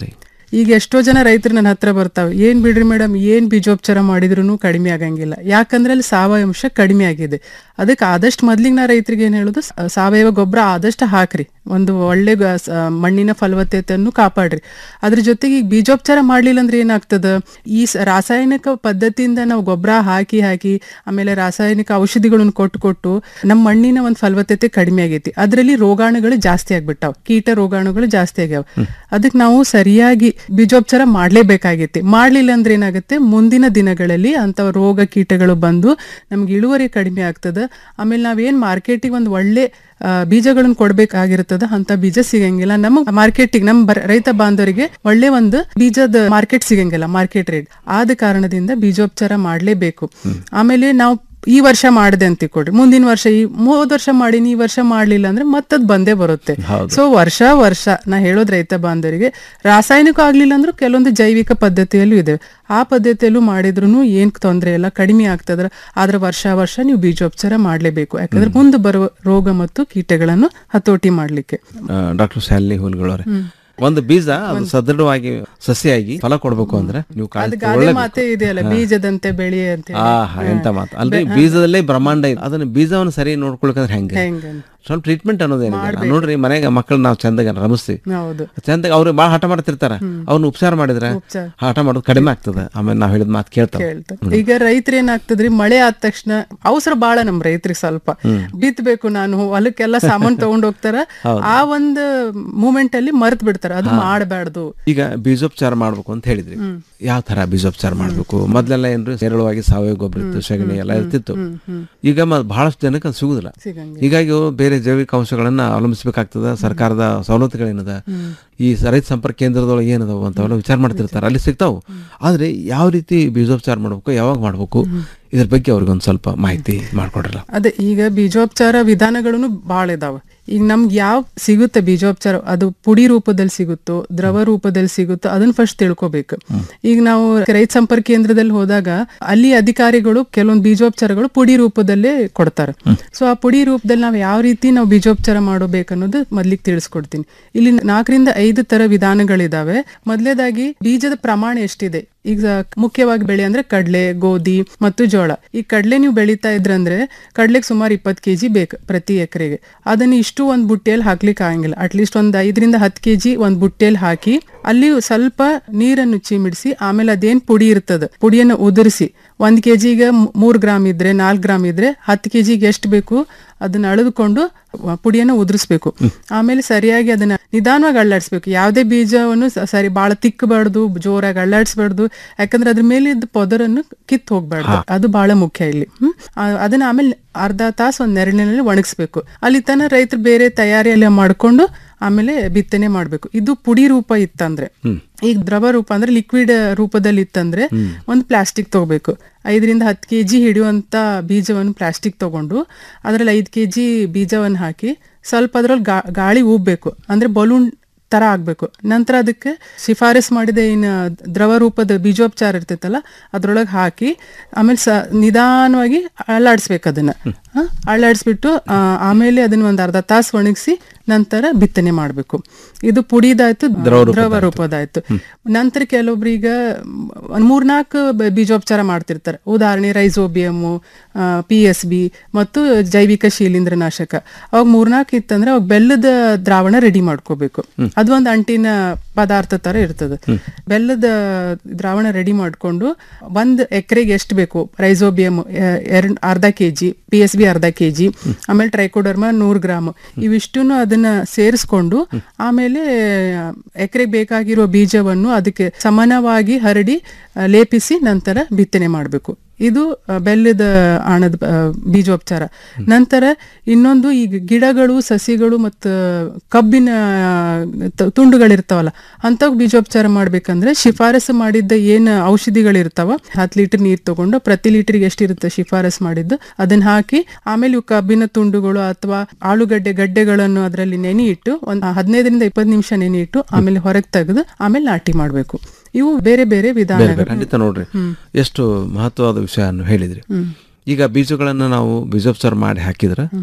ಈಗ ಎಷ್ಟೋ ಜನ ರೈತರು ನನ್ನ ಹತ್ರ ಬರ್ತಾವೆ ಏನ್ ಬಿಡ್ರಿ ಮೇಡಮ್ ಏನ್ ಬೀಜೋಪಚಾರ ಮಾಡಿದ್ರು ಕಡಿಮೆ ಆಗಂಗಿಲ್ಲ ಯಾಕಂದ್ರೆ ಅಲ್ಲಿ ಸಾವಯವ ಅಂಶ ಕಡಿಮೆ ಆಗಿದೆ ಅದಕ್ಕೆ ಆದಷ್ಟು ಮೊದ್ಲಿಗೆ ನಾ ರೈತರಿಗೆ ಏನ್ ಹೇಳುದು ಸ- ಸಾವಯವ ಗೊಬ್ಬರ ಆದಷ್ಟು ಹಾಕ್ರಿ ಒಂದು ಒಳ್ಳೆ ಗ- ಸ- ಮಣ್ಣಿನ ಫಲವತ್ತತೆಯನ್ನು ಕಾಪಾಡ್ರಿ ಅದ್ರ ಜೊತೆಗೆ ಈಗ ಬೀಜೋಪಚಾರ ಮಾಡ್ಲಿಲ್ಲ ಅಂದ್ರೆ ಏನಾಗ್ತದ ಈ ಸ- ರಾಸಾಯನಿಕ ಪದ್ಧತಿಯಿಂದ ನಾವು ಗೊಬ್ಬರ ಹಾಕಿ ಹಾಕಿ ಆಮೇಲೆ ರಾಸಾಯನಿಕ ಔಷಧಿಗಳನ್ನು ಕೊಟ್ಟು ಕೊಟ್ಟು ನಮ್ಮ ಮಣ್ಣಿನ ಒಂದು ಫಲವತ್ತತೆ ಕಡಿಮೆ ಆಗೈತಿ ಅದರಲ್ಲಿ ರೋಗಾಣುಗಳು ಜಾಸ್ತಿ ಆಗ್ಬಿಟ್ಟಾವ ಕೀಟ ರೋಗಾಣುಗಳು ಜಾಸ್ತಿ ಆಗ್ಯಾವ ಅದಕ್ಕೆ ನಾವು ಸರಿಯಾಗಿ ಬೀಜೋಪಚಾರ ಮಾಡ್ಲೇಬೇಕಾಗೈತಿ ಮಾಡ್ಲಿಲ್ಲ ಅಂದ್ರೆ ಏನಾಗುತ್ತೆ ಮುಂದಿನ ದಿನಗಳಲ್ಲಿ ಅಂತ ರೋಗ ಕೀಟಗಳು ಬಂದು ನಮ್ಗೆ ಇಳುವರಿ ಕಡಿಮೆ ಆಗ್ತದ ಆಮೇಲೆ ನಾವೇನ್ ಮಾರ್ಕೆಟಿಗೆ ಒಂದು ಒಳ್ಳೆ ಆ, ಬೀಜಗಳನ್ನ ಕೊಡ್ಬೇಕಾಗಿರ್ತದ ಅಂತ ಬೀಜ ಸಿಗಂಗಿಲ್ಲ ನಮ್ಮ ಮಾರ್ಕೆಟಿಗೆ ನಮ್ಮ ಬರ- ರೈತ ಬಾಂಧವರಿಗೆ ಒಳ್ಳೆ ಒಂದು ಬೀಜದ ಮಾರ್ಕೆಟ್ ಸಿಗಂಗಿಲ್ಲ ಮಾರ್ಕೆಟ್ ರೇಟ್ ಆದ ಕಾರಣದಿಂದ ಬೀಜೋಪಚಾರ ಮಾಡ್ಲೇಬೇಕು ಆಮೇಲೆ ನಾವು ಈ ವರ್ಷ ಮಾಡಿದೆ ಅಂತ ತಿಳ್ಕೊಡ್ರಿ ಮುಂದಿನ ವರ್ಷ ಈ ಮೂವತ್ ವರ್ಷ ಮಾಡೀನಿ ಈ ವರ್ಷ ಮಾಡ್ಲಿಲ್ಲ ಅಂದ್ರೆ ಮತ್ತದ್ ಬಂದೇ ಬರುತ್ತೆ ಹೌದು. ಸೊ ವರ್ಷ ವರ್ಷ ನಾ ಹೇಳೋದ್ ರೈತ ಬಾಂಧವರಿಗೆ ರಾಸಾಯನಿಕ ಆಗ್ಲಿಲ್ಲ ಅಂದ್ರೂ ಕೆಲವೊಂದು ಜೈವಿಕ ಪದ್ಧತಿಯಲ್ಲೂ ಇದೆ ಆ ಪದ್ಧತಿಯಲ್ಲೂ ಮಾಡಿದ್ರು ಏನ್ ತೊಂದರೆ ಇಲ್ಲ ಕಡಿಮೆ ಆಗ್ತದ್ರ ಆದ್ರೆ ವರ್ಷ ವರ್ಷ ನೀವು ಬೀಜೋಪಚಾರ ಮಾಡ್ಲೇಬೇಕು ಯಾಕಂದ್ರೆ ಮುಂದೆ ಬರುವ ರೋಗ ಮತ್ತು ಕೀಟಗಳನ್ನು ಹತೋಟಿ ಮಾಡ್ಲಿಕ್ಕೆ ಡಾಕ್ಟರ್ ಶಾಲಿನಿ ಹುಲ್ಗಳವ್ರೆ ಒಂದು ಬೀಜ ಅದು ಸದೃಢವಾಗಿ ಸಸಿಯಾಗಿ ಫಲ ಕೊಡ್ಬೇಕು ಅಂದ್ರೆ ನೀವು ಅದು ಕಾಳಜಿ ಗಾದೆ ತಗೊಳ್ಳೇಬೇಕು. ಮಾತೇ ಇದೆಯಲ್ಲ ಹಾ. ಬೀಜದಂತೆ ಬೆಳೆ ಅಂತ ಹೇಳಿ. ಆಹಾ ಎಂತ ಮಾತು ಅಲ್ರಿ ಬೆ- ಬೀಜದಲ್ಲೇ ಬ್ರಹ್ಮಾಂಡ ಇದೆ ಅದನ್ನ ಬೀಜವನ್ನು ಸರಿ ನೋಡ್ಕೊಳ್ಕಂದ್ರೆ ಹೆಂಗೆ ಹೆಂಗಂತ. ಸ್ವಲ್ಪ ಟ್ರೀಟ್ಮೆಂಟ್ ಅನ್ನೋದೇನಿದೆ ಮಾಡ್ಬೇಕು. ನೋಡ್ರಿ ಮನೆಗೆ ಮಕ್ಕಳು ನಾವು ಚಂದಾಗ ರಮಿಸ್ತೀವಿ ಹೌದು ಚಂದಾಗ ಅವ್ರು ಭಾಳ ಹಠ ಮಾಡ್ತಿರ್ತಾರ ಅವ್ರನ್ನ ಉಪಚಾರ ಮಾಡಿದ್ರೆ ಉಪಚಾರ. ಹಠ ಮಾಡೋದು ಕಡಿಮೆ ಆಗ್ತದೆ ಆಮೇಲೆ ನಾವ್ ಹೇಳಿದ ಮಾತು ಕೇಳ್ತಾವ ಕೇಳ್ತಾರೆ ಈಗ ರೈತರು ಏನಾಗ್ತದ್ರಿ ಮಳೆ ಆದ ತಕ್ಷಣ ಅವಸರ ಬಾಳ ನಮ್ ರೈತರಿಗೆ ಸ್ವಲ್ಪ ಹ್ಮ್. ಬಿತ್ತಬೇಕು ನಾನು ಹೊಲಕ್ಕೆಲ್ಲ ಸಾಮಾನ್ ತಗೊಂಡ್ ಹೋಗ್ತಾರ ಹೌದು. ಆ ಒಂದು ಮೂಮೆಂಟ್ ಅಲ್ಲಿ ಮರ್ತ್ ಬಿಡ್ತಾರ ಅದು ಮಾಡಬಾರ್ದು ಈಗ ಬೀಜೋಪಚಾರ ಮಾಡ್ಬೇಕು ಅಂತ ಹೇಳಿದ್ರಿ ಹ್ಮ್. ಯಾವ ತರ ಬೀಜೋಪಚಾರ ಮಾಡ್ಬೇಕು ಮೊದ್ಲೆಲ್ಲ ಏನ್ರಿ ನೇರಳವಾಗಿ ಸಾವಯವ ಗೊಬ್ಬರ ಇತ್ತು ಸಗಣಿ ಎಲ್ಲ ಇರ್ತಿತ್ತು ಹ್ಮ್, ಹ್ಮ್. ಈಗ ಮ- ಬಹಳಷ್ಟು ಜನಕ್ಕೆ ಅದು ಸಿಗುದಿಲ್ಲ ಸಿಗಂಗಿಲ್ಲ. ಹೀಗಾಗಿ ಅವ್ರು ಬೇರೆ ಜೈವಿಕ ಅಂಶಗಳನ್ನ ಅವಲಂಬಿಸಬೇಕಾಗ್ತದ ಸರ್ಕಾರದ ಸವಲತ್ತುಗಳೇನದ ಹ್ಮ್. ಈ ರೈತ ಸಂಪರ್ಕ ಕೇಂದ್ರದೊಳಗೆ ಏನದಾವ ಅಂತಾವೆಲ್ಲ ವಿಚಾರ ಮಾಡ್ತಿರ್ತಾರೆ ಅಲ್ಲಿ ಸಿಗ್ತಾವು ಆದ್ರೆ ಯಾವ ರೀತಿ ಬೀಜೋಪಚಾರ ಮಾಡ್ಬೇಕು ಯಾವಾಗ ಮಾಡ್ಬೇಕು ಇದ್ರ ಬಗ್ಗೆ ಅವ್ರಿಗೆ ಒಂದ್ ಸ್ವಲ್ಪ ಮಾಹಿತಿ ಮಾಡ್ಕೊಡ್ರಲ್ಲ ಅದೇ ಈಗ ಬೀಜೋಪಚಾರ ವಿಧಾನಗಳನ್ನು ಬಾಳ ಇದಾವ ಈಗ ನಮ್ಗೆ ಯಾವ ಸಿಗುತ್ತೆ ಬೀಜೋಪಚಾರ ಅದು ಪುಡಿ ರೂಪದಲ್ಲಿ ಸಿಗುತ್ತೋ ದ್ರವ ರೂಪದಲ್ಲಿ ಸಿಗುತ್ತೋ ಅದನ್ನ ಫಸ್ಟ್ ತಿಳ್ಕೊಬೇಕು ಈಗ ನಾವು ರೈತ ಸಂಪರ್ಕ ಕೇಂದ್ರದಲ್ಲಿ ಹೋದಾಗ ಅಲ್ಲಿ ಅಧಿಕಾರಿಗಳು ಕೆಲವೊಂದು ಬೀಜೋಪಚಾರಗಳು ಪುಡಿ ರೂಪದಲ್ಲೇ ಕೊಡ್ತಾರೆ ಸೊ ಆ ಪುಡಿ ರೂಪದಲ್ಲಿ ನಾವು ಯಾವ ರೀತಿ ನಾವು ಬೀಜೋಪಚಾರ ಮಾಡಬೇಕು ಅನ್ನೋದು ಮೊದ್ಲಿಗೆ ತಿಳಿಸ್ಕೊಡ್ತೀನಿ ಇಲ್ಲಿ ನಾಲ್ಕರಿಂದ ಐದು ತರ ವಿಧಾನಗಳಿದಾವೆ ಮೊದಲೇದಾಗಿ ಬೀಜದ ಪ್ರಮಾಣ ಎಷ್ಟಿದೆ ಈಗ ಮುಖ್ಯವಾಗಿ ಬೆಳೆ ಅಂದ್ರೆ ಕಡಲೆ ಗೋಧಿ ಮತ್ತು ಜೋಳ ಈ ಕಡಲೆ ನೀವು ಬೆಳೀತಾ ಇದ್ರಂದ್ರೆ ಕಡ್ಲೆಗೆ ಸುಮಾರು ಇಪ್ಪತ್ತು ಕೆಜಿ ಬೇಕು ಪ್ರತಿ ಎಕರೆಗೆ ಅದನ್ನ ಇಷ್ಟು ಒಂದು ಬುಟ್ಟಿಯಲ್ಲಿ ಹಾಕ್ಲಿಕ್ಕೆ ಆಗಂಗಿಲ್ಲ ಅಟ್ಲೀಸ್ಟ್ ಒಂದು ಐದರಿಂದ ಹತ್ತು ಕೆಜಿ ಒಂದು ಬುಟ್ಟಿಯಲ್ಲಿ ಹಾಕಿ ಅಲ್ಲಿ ಸ್ವಲ್ಪ ನೀರನ್ನು ಚಿಮಿಡಿಸಿ ಆಮೇಲೆ ಅದೇನ್ ಪುಡಿ ಇರ್ತದ ಪುಡಿಯನ್ನು ಉದುರಿಸಿ ಒಂದ್ ಕೆಜಿಗೆ ಮೂರ್ ಗ್ರಾಮ್ ಇದ್ರೆ ನಾಲ್ಕು ಗ್ರಾಮ್ ಇದ್ರೆ ಹತ್ತು ಕೆಜಿಗೆ ಎಷ್ಟು ಬೇಕು ಅದನ್ನ ಅಳೆದುಕೊಂಡು ಆ, ಪುಡಿಯನ್ನು ಉದುರಿಸ್ಬೇಕು ಆಮೇಲೆ ಸರಿಯಾಗಿ ಅದನ್ನ ನಿಧಾನವಾಗಿ ಅಳ್ಳಾಡಿಸ್ಬೇಕು ಯಾವುದೇ ಬೀಜವನ್ನು ಸ- ಸರಿ ಬಹಳ ತಿಕ್ಕಬಾರ್ದು ಜೋರಾಗಿ ಅಳ್ಳಾಡಿಸ್ಬಾರ್ದು ಯಾಕಂದ್ರೆ ಅದ್ರ ಮೇಲೆ ಇದ್ದ ಪೊದರನ್ನು ಕಿತ್ತು ಹೋಗ್ಬಾರ್ದು ಅದು ಬಹಳ ಮುಖ್ಯ ಇಲ್ಲಿ ಹ್ಮ್ ಆ, ಅದನ್ನ ಆಮೇಲೆ ಅರ್ಧ ತಾಸು ಒಂದ್ ನೆರಳಿನಲ್ಲಿ ಒಣಗಿಸ್ಬೇಕು ಅಲ್ಲಿ ತನ ರೈತರು ಬೇರೆ ತಯಾರಿ ಎಲ್ಲ ಮಾಡ್ಕೊಂಡು ಆಮೇಲೆ ಬಿತ್ತನೆ ಮಾಡ್ಬೇಕು ಇದು ಪುಡಿ ರೂಪ ಇತ್ತಂದ್ರೆ ಈಗ ದ್ರವ ರೂಪ ಅಂದ್ರೆ ಲಿಕ್ವಿಡ್ ರೂಪದಲ್ಲಿ ಇತ್ತಂದ್ರೆ ಒಂದು ಪ್ಲಾಸ್ಟಿಕ್ ತಗೋಬೇಕು ಐದರಿಂದ ಹತ್ತು ಕೆ ಜಿ ಹಿಡಿಯುವಂತ ಬೀಜವನ್ನು ಪ್ಲಾಸ್ಟಿಕ್ ತಗೊಂಡು ಅದ್ರಲ್ಲಿ ಐದು ಕೆ ಜಿ ಬೀಜವನ್ನು ಹಾಕಿ ಸ್ವಲ್ಪ ಅದ್ರಲ್ಲಿ ಗಾ- ಗಾಳಿ ಊಬ್ಬೇಕು ಅಂದ್ರೆ ಬಲೂನ್ ತರ ಆಗ್ಬೇಕು ನಂತರ ಅದಕ್ಕೆ ಶಿಫಾರಸ್ ಮಾಡಿದ ಏನು ದ್ರವ ರೂಪದ ಬೀಜೋಪಚಾರ ಇರ್ತೈತಲ್ಲ ಅದ್ರೊಳಗೆ ಹಾಕಿ ಆಮೇಲೆ ಸ ನಿಧಾನವಾಗಿ ಅಳ್ಳಾಡಿಸ್ಬೇಕು ಅದನ್ನ ಹ? ಅಳ್ಳಾಡಿಸ್ಬಿಟ್ಟು ಆ, ಆಮೇಲೆ ಅದನ್ನ ಒಂದು ಅರ್ಧ ತಾಸು ಒಣಗಿಸಿ ನಂತರ ಬಿತ್ತನೆ ಮಾಡಬೇಕು ಇದು ಪುಡಿದಾಯ್ತು ದ್ರವ ರೂಪದ್ದಾಯ್ತು. ದ್ರವ ರೂಪದಾಯ್ತು ನಂತರ ಕೆಲವೊಬ್ರು ಈಗ ಒಂದ್ ಮೂರ್ನಾಲ್ಕು ಬ- ಬೀಜೋಪಚಾರ ಮಾಡ್ತಿರ್ತಾರೆ ಉದಾಹರಣೆ ರೈಸೋಬಿಯಮ್ಮು ಪಿ ಎಸ್ ಬಿ ಮತ್ತು ಜೈವಿಕ ಶಿಲೀಂಧ್ರನಾಶಕ ಅವಾಗ ಮೂರ್ನಾಲ್ಕು ಇತ್ತಂದ್ರೆ ಅವಾಗ ಬೆಲ್ಲದ ದ್ರಾವಣ ರೆಡಿ ಮಾಡ್ಕೋಬೇಕು ಅದು ಒಂದು ಅಂಟಿನ ಪದಾರ್ಥ ತರ ಇರ್ತದೆ ಬೆಲ್ಲದ ದ್ರಾವಣ ರೆಡಿ ಮಾಡ್ಕೊಂಡು ಒಂದ್ ಎಕರೆಗೆ ಎಷ್ಟು ಬೇಕು ರೈಸೋಬಿಯಮ್ ಎರಡ್ ಅರ್ಧ ಕೆಜಿ ಪಿ ಎಸ್ ಬಿ ಅರ್ಧ ಕೆಜಿ ಆಮೇಲೆ ಟ್ರೈಕೋಡರ್ಮ ನೂರು ಗ್ರಾಮ್ ಇವಿಷ್ಟನ್ನು ಅದನ್ನ ಸೇರಿಸ್ಕೊಂಡು ಆಮೇಲೆ ಎಕರೆಗೆ ಬೇಕಾಗಿರೋ ಬೀಜವನ್ನು ಅದಕ್ಕೆ ಸಮಾನವಾಗಿ ಹರಡಿ ಆ, ಲೇಪಿಸಿ ನಂತರ ಬಿತ್ತನೆ ಮಾಡಬೇಕು ಇದು ಆ, ಬೆಲ್ಲದ ಆಣದ ಆ, ಬೀಜೋಪಚಾರ ನಂತರ ಇನ್ನೊಂದು ಈಗ ಗಿಡಗಳು ಸಸಿಗಳು ಮತ್ತು ಕಬ್ಬಿನ ಆ, ತ- ತುಂಡುಗಳಿರ್ತಾವಲ್ಲ ಅಂಥವು ಬೀಜೋಪಚಾರ ಮಾಡ್ಬೇಕಂದ್ರೆ ಶಿಫಾರಸು ಮಾಡಿದ್ದ ಏನು ಔಷಧಿಗಳಿರ್ತಾವ ಹತ್ತು ಲೀಟರ್ ನೀರು ತಗೊಂಡು ಪ್ರತಿ ಲೀಟರ್ಗೆ ಎಷ್ಟಿರುತ್ತೆ ಶಿಫಾರಸು ಮಾಡಿದ್ದು ಅದನ್ನ ಹಾಕಿ ಆಮೇಲೆ ಇವು ಕಬ್ಬಿನ ತುಂಡುಗಳು ಅಥವಾ ಆಲೂಗಡ್ಡೆ ಗಡ್ಡೆಗಳನ್ನು ಅದರಲ್ಲಿ ನೆನೆ ಇಟ್ಟು ಒಂದು ಹದಿನೈದರಿಂದ ಇಪ್ಪತ್ತು ನಿಮಿಷ ನೆನೆ ಇಟ್ಟು ಆಮೇಲೆ ಹೊರಗೆ ತೆಗೆದು ಆಮೇಲೆ ನಾಟಿ ಮಾಡಬೇಕು ಇವು ಬೇರೆ ಬೇರೆ ಬೇರೆ ಬೇರೆ ವಿಧಾನಗಳು ಖಂಡಿತ ನೋಡ್ರಿ ಹ್ಮ್. ಎಷ್ಟು ಮಹತ್ವವಾದ ವಿಷಯವನ್ನು ಹೇಳಿದ್ರಿ ಹ್ಮ್. ಈಗ ಬೀಜಗಳನ್ನ ನಾವು ಬೀಜೋಪಚಾರ ಮಾಡಿ ಹಾಕಿದ್ರೆ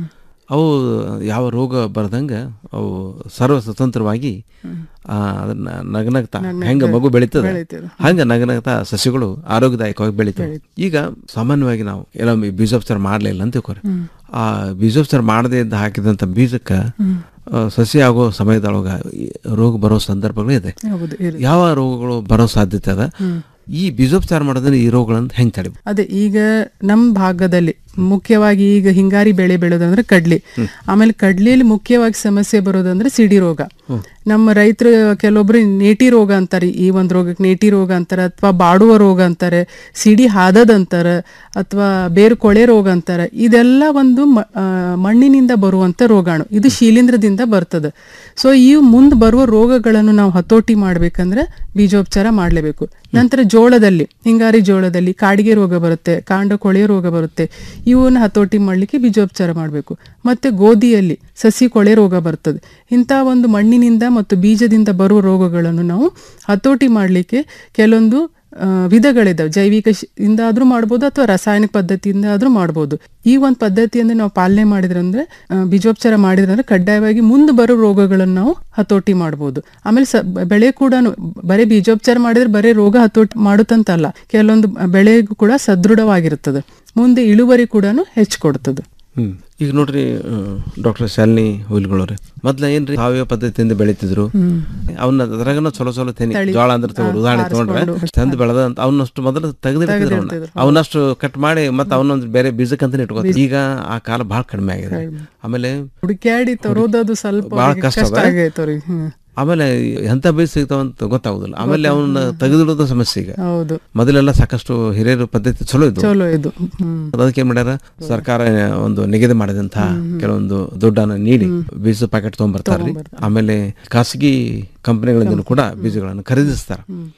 ಅವು ಯಾವ ರೋಗ ಬರ್ದಂಗೆ ಅವು ಸರ್ವ ಸ್ವತಂತ್ರವಾಗಿ ಆ, ಅದನ್ನ ನಗನಗ್ತಾ ನಗ್ನಗ್ತಾ ಹೆಂಗ ಮಗು ಬೆಳೀತದೆ ಬೆಳೀತದೆ. ಹಂಗ ನಗನಗ್ತಾ ಸಸ್ಯಗಳು ಆರೋಗ್ಯದಾಯಕವಾಗಿ ಬೆಳೀತವೆ ಈಗ ಸಾಮಾನ್ಯವಾಗಿ ನಾವು ಕೆಲವೊಮ್ಮೆ ಬೀಜೋಪಚಾರ ಮಾಡಲಿಲ್ಲ ಅಂತ ತಿಳ್ಕೊರಿ ಆ ಬೀಜೋಪಚಾರ ಮಾಡದೇ ಇದ್ದ ಹಾಕಿದಂಥ ಬೀಜಕ್ಕೆ ಆ, ಸಸ್ಯ ಆಗೋ ಸಮಯದೊಳಗ ಈ ರೋಗ ಬರೋ ಸಂದರ್ಭಗಳು ಇದೆ ಹೌದು ಇರು. ಯಾವ ರೋಗಗಳು ಬರೋ ಸಾಧ್ಯತೆ ಅದ ಈ ಬೀಜೋಪಚಾರ ಮಾಡೋದ್ರೆ ಈ ರೋಗಗಳನ್ನು ಹೆಂಗ್ ತಡಿ ಅದೇ ಈಗ ನಮ್ಮ ಭಾಗದಲ್ಲಿ ಮುಖ್ಯವಾಗಿ ಈಗ ಹಿಂಗಾರಿ ಬೆಳೆ ಬೆಳೆಯೋದಂದ್ರೆ ಕಡ್ಲಿ ಆಮೇಲೆ ಕಡ್ಲಿಯಲ್ಲಿ ಮುಖ್ಯವಾಗಿ ಸಮಸ್ಯೆ ಬರೋದಂದ್ರೆ ಸಿಡಿ ರೋಗ ನಮ್ಮ ರೈತರು ಕೆಲವೊಬ್ರು ನೇಟಿ ರೋಗ ಅಂತಾರೆ ಈ ಒಂದು ರೋಗಕ್ಕೆ ನೇಟಿ ರೋಗ ಅಂತಾರೆ ಅಥವಾ ಬಾಡುವ ರೋಗ ಅಂತಾರೆ ಸಿಡಿ ಹಾದದ್ ಅಂತಾರೆ ಅಥವಾ ಬೇರು ಕೊಳೆ ರೋಗ ಅಂತಾರೆ ಇದೆಲ್ಲ ಒಂದು ಮ- ಆ, ಮಣ್ಣಿನಿಂದ ಬರುವಂತ ರೋಗಾಣು ಇದು ಶಿಲೀಂಧ್ರದಿಂದ ಬರ್ತದೆ ಸೊ ಈ ಮುಂದೆ ಬರುವ ರೋಗಗಳನ್ನು ನಾವು ಹತೋಟಿ ಮಾಡ್ಬೇಕಂದ್ರೆ ಬೀಜೋಪಚಾರ ಮಾಡಲೇಬೇಕು ನಂತರ ಜೋಳದಲ್ಲಿ ಹಿಂಗಾರಿ ಜೋಳದಲ್ಲಿ ಕಾಡಿಗೆ ರೋಗ ಬರುತ್ತೆ ಕಾಂಡ ಕೊಳೆ ರೋಗ ಬರುತ್ತೆ ಇವನ್ನ ಹತೋಟಿ ಮಾಡಲಿಕ್ಕೆ ಬೀಜೋಪಚಾರ ಮಾಡಬೇಕು ಮತ್ತೆ ಗೋಧಿಯಲ್ಲಿ ಸಸಿ ಕೊಳೆ ರೋಗ ಬರ್ತದೆ ಇಂಥ ಒಂದು ಮಣ್ಣಿನಿಂದ ಮತ್ತು ಬೀಜದಿಂದ ಬರುವ ರೋಗಗಳನ್ನು ನಾವು ಹತೋಟಿ ಮಾಡಲಿಕ್ಕೆ ಕೆಲವೊಂದು ಆ, ವಿಧಗಳಿದಾವೆ ಜೈವಿಕ ಶ್- ಇಂದ ಆದ್ರೂ ಮಾಡ್ಬೋದು ಅಥವಾ ರಾಸಾಯನಿಕ ಪದ್ಧತಿಯಿಂದ ಆದ್ರೂ ಮಾಡ್ಬೋದು ಈ ಒಂದು ಪದ್ಧತಿಯನ್ನು ನಾವು ಪಾಲನೆ ಮಾಡಿದ್ರಂದ್ರೆ ಆ, ಬೀಜೋಪಚಾರ ಮಾಡಿದ್ರಂದ್ರೆ ಕಡ್ಡಾಯವಾಗಿ ಮುಂದೆ ಬರೋ ರೋಗಗಳನ್ನು ನಾವು ಹತೋಟಿ ಮಾಡ್ಬೋದು ಆಮೇಲೆ ಸ ಬೆಳೆ ಕೂಡ ಬರೀ ಬೀಜೋಪಚಾರ ಮಾಡಿದ್ರೆ ಬರೀ ರೋಗ ಹತೋಟಿ ಮಾಡುತ್ತಂತಲ್ಲ ಕೆಲವೊಂದು ಬೆಳೆಗೂ ಕೂಡ ಸದೃಢವಾಗಿರ್ತದೆ ಮುಂದೆ ಇಳುವರಿ ಕೂಡ ಹೆಚ್ಚು ಕೊಡ್ತದೆ ಹ್ಮ್ ಈಗ ನೋಡ್ರಿ ಡಾಕ್ಟರ್ ಶಾಲಿನಿ ಹುಲ್ಗಳವ್ರೆ ಮೊದ್ಲ ಏನ್ರಿ ಸಾವಯವ ಪದ್ಧತಿಯಿಂದ ಬೆಳಿತಿದ್ರು ಹ್ಮ್. ಅವನ್ನ ಅದ್ರಾಗನ ಚಲೋ ಚಲೋ ತೆನಿ ತಳಿ. ಜೋಳ ಅಂದ್ರೆ ತಗೋ ಹಾ, ಉದಾಹರಣೆ ತಗೊಂಡ್ರೆ ಆರಿಸ್ಕೊಂಡು. ಚಂದ ಬೆಳೆದ ಅಂತ ಅವನಷ್ಟು ಮೊದಲು ತೆಗೆದಿರ್ತಿದ್ರು ಅವನ್ನ ತೆಗ್ದಿರ್ತಿದ್ರು. ಅವನಷ್ಟು ಕಟ್ ಮಾಡಿ ಮತ್ತೆ ಅವನೊಂದು ಬೇರೆ ಬೀಜಕ್ಕಂತಾನೆ ಇಟ್ಕೋತಾರೆ ಈಗ ಆ ಕಾಲ ಬಹಳ ಕಡಿಮೆ ಆಗಿದೆ ಆಮೇಲೆ ಹುಡುಕ್ಯಾಡಿ ತರೋದದು ಸ್ವಲ್ಪ ಬಹಳ ಅವ್ರಿಗೆ ಕಷ್ಟ ಕಷ್ಟ ಅದ. ಆಗೈತೆ ಅವ್ರಿಗೆ ಹ್ಮ್. ಆಮೇಲೆ ಎಂತ ಬೀಜ ಸಿಗ್ತಾವಂತ ಗೊತ್ತಾಗುದಿಲ್ಲ ಆಮೇಲೆ ಅವನ್ನ ತೆಗೆದಿಡೋದು ಸಮಸ್ಯೆ ಈಗ ಹೌದು ಮೊದಲೆಲ್ಲ ಸಾಕಷ್ಟು ಹಿರಿಯರ ಪದ್ಧತಿ ಚಲೋ ಇದ್ದು ಚಲೋ ಇದು ಹ್ಮ್ ಅದಕ್ಕೆ ಏನ್ ಮಾಡ್ಯಾರ ಸರ್ಕಾರ ಒಂದು ನಿಗದಿ ಮಾಡಿದಂತ ಕೆಲವೊಂದು ದುಡ್ಡನ್ನ ನೀಡಿ ಬೀಜ ಪ್ಯಾಕೆಟ್ ತಗೊಂಡ್ಬರ್ತಾರ್ರಿ ಆಮೇಲೆ ಖಾಸಗಿ ಕಂಪನಿಗಳಿಂದ ಕೂಡ ಬೀಜಗಳನ್ನು ಖರೀದಿಸ್ತಾರ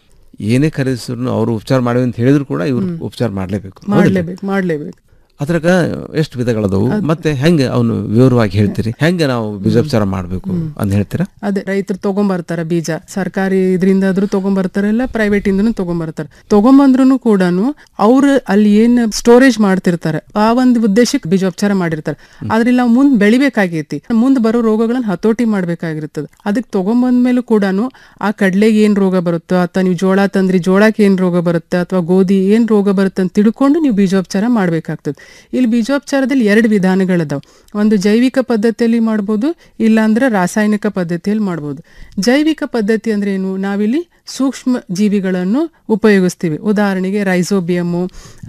ಏನೇ ಖರೀದಿಸಿದ್ರು ಅವರು ಉಪಚಾರ ಮಾಡಿವಿ ಅಂತ ಹೇಳಿದ್ರು ಕೂಡ ಇವ್ರು ಉಪಚಾರ ಮಾಡ್ಲೇಬೇಕು ಹೌದಿಲ್ಲ? ಮಾಡ್ಲೇಬೇಕು ಮಾಡ್ಲೇಬೇಕು ಅದ್ರಾಗ ಎಷ್ಟು ವಿಧಗಳದವು ಮತ್ತೆ ಹೆಂಗೆ ಅವನು ವಿವರವಾಗಿ ಹೇಳ್ತೀರಿ ಹೆಂಗೆ ನಾವು ಬೀಜೋಪಚಾರ ಮಾಡ್ಬೇಕು ಅಂತ ಹೇಳ್ತೀರಾ ಅದೇ ರೈತರು ತಗೊಂಬರ್ತಾರ ಬೀಜ ಸರ್ಕಾರಿ ಇದರಿಂದ ಆದ್ರೂ ತಗೊಂಬರ್ತಾರೆ ಇಲ್ಲ ಪ್ರೈವೇಟ್ ಇಂದನು ತಗೊಂಬರ್ತಾರೆ ತಗೊಂಬಂದ್ರು ಕೂಡ ಅವ್ರು ಅಲ್ಲಿ ಏನ್ ಸ್ಟೋರೇಜ್ ಮಾಡ್ತಿರ್ತಾರೆ ಆ ಒಂದು ಉದ್ದೇಶಕ್ಕೆ ಬೀಜೋಪಚಾರ ಮಾಡಿರ್ತಾರೆ ಆದ್ರೆ ಇಲ್ಲಿ ನಾವು ಮುಂದ್ ಬೆಳಿಬೇಕಾಗೈತಿ ಮುಂದ್ ಬರೋ ರೋಗಗಳನ್ನ ಹತೋಟಿ ಮಾಡ್ಬೇಕಾಗಿರ್ತದೆ ಅದಕ್ಕೆ ತಗೊಂಬಂದ್ಮೇಲೂ ಕೂಡ ಆ ಕಡ್ಲೆಗೆ ಏನ್ ರೋಗ ಬರುತ್ತೋ ಅಥವಾ ನೀವು ಜೋಳ ತಂದ್ರಿ ಜೋಳಕ್ಕೆ ಏನ್ ರೋಗ ಬರುತ್ತೆ ಅಥವಾ ಗೋಧಿ ಏನ್ ರೋಗ ಬರುತ್ತೆ ಅಂತ ತಿಳ್ಕೊಂಡು ನೀವು ಬೀಜೋಪಚಾರ ಮಾಡ್ಬೇಕಾಗ್ತದೆ ಇಲ್ಲಿ ಬೀಜೋಪಚಾರದಲ್ಲಿ ಎರಡು ವಿಧಾನಗಳಿದಾವೆ ಒಂದು ಜೈವಿಕ ಪದ್ಧತಿಯಲ್ಲಿ ಮಾಡ್ಬೋದು ಇಲ್ಲಾಂದ್ರೆ ರಾಸಾಯನಿಕ ಪದ್ಧತಿಯಲ್ಲಿ ಮಾಡ್ಬೋದು ಜೈವಿಕ ಪದ್ಧತಿ ಅಂದ್ರೆ ಏನು ನಾವಿಲ್ಲಿ ಸೂಕ್ಷ್ಮ ಜೀವಿಗಳನ್ನು ಉಪಯೋಗಿಸ್ತೀವಿ ಉದಾಹರಣೆಗೆ ರೈಸೋಬಿಯಮ್ಮು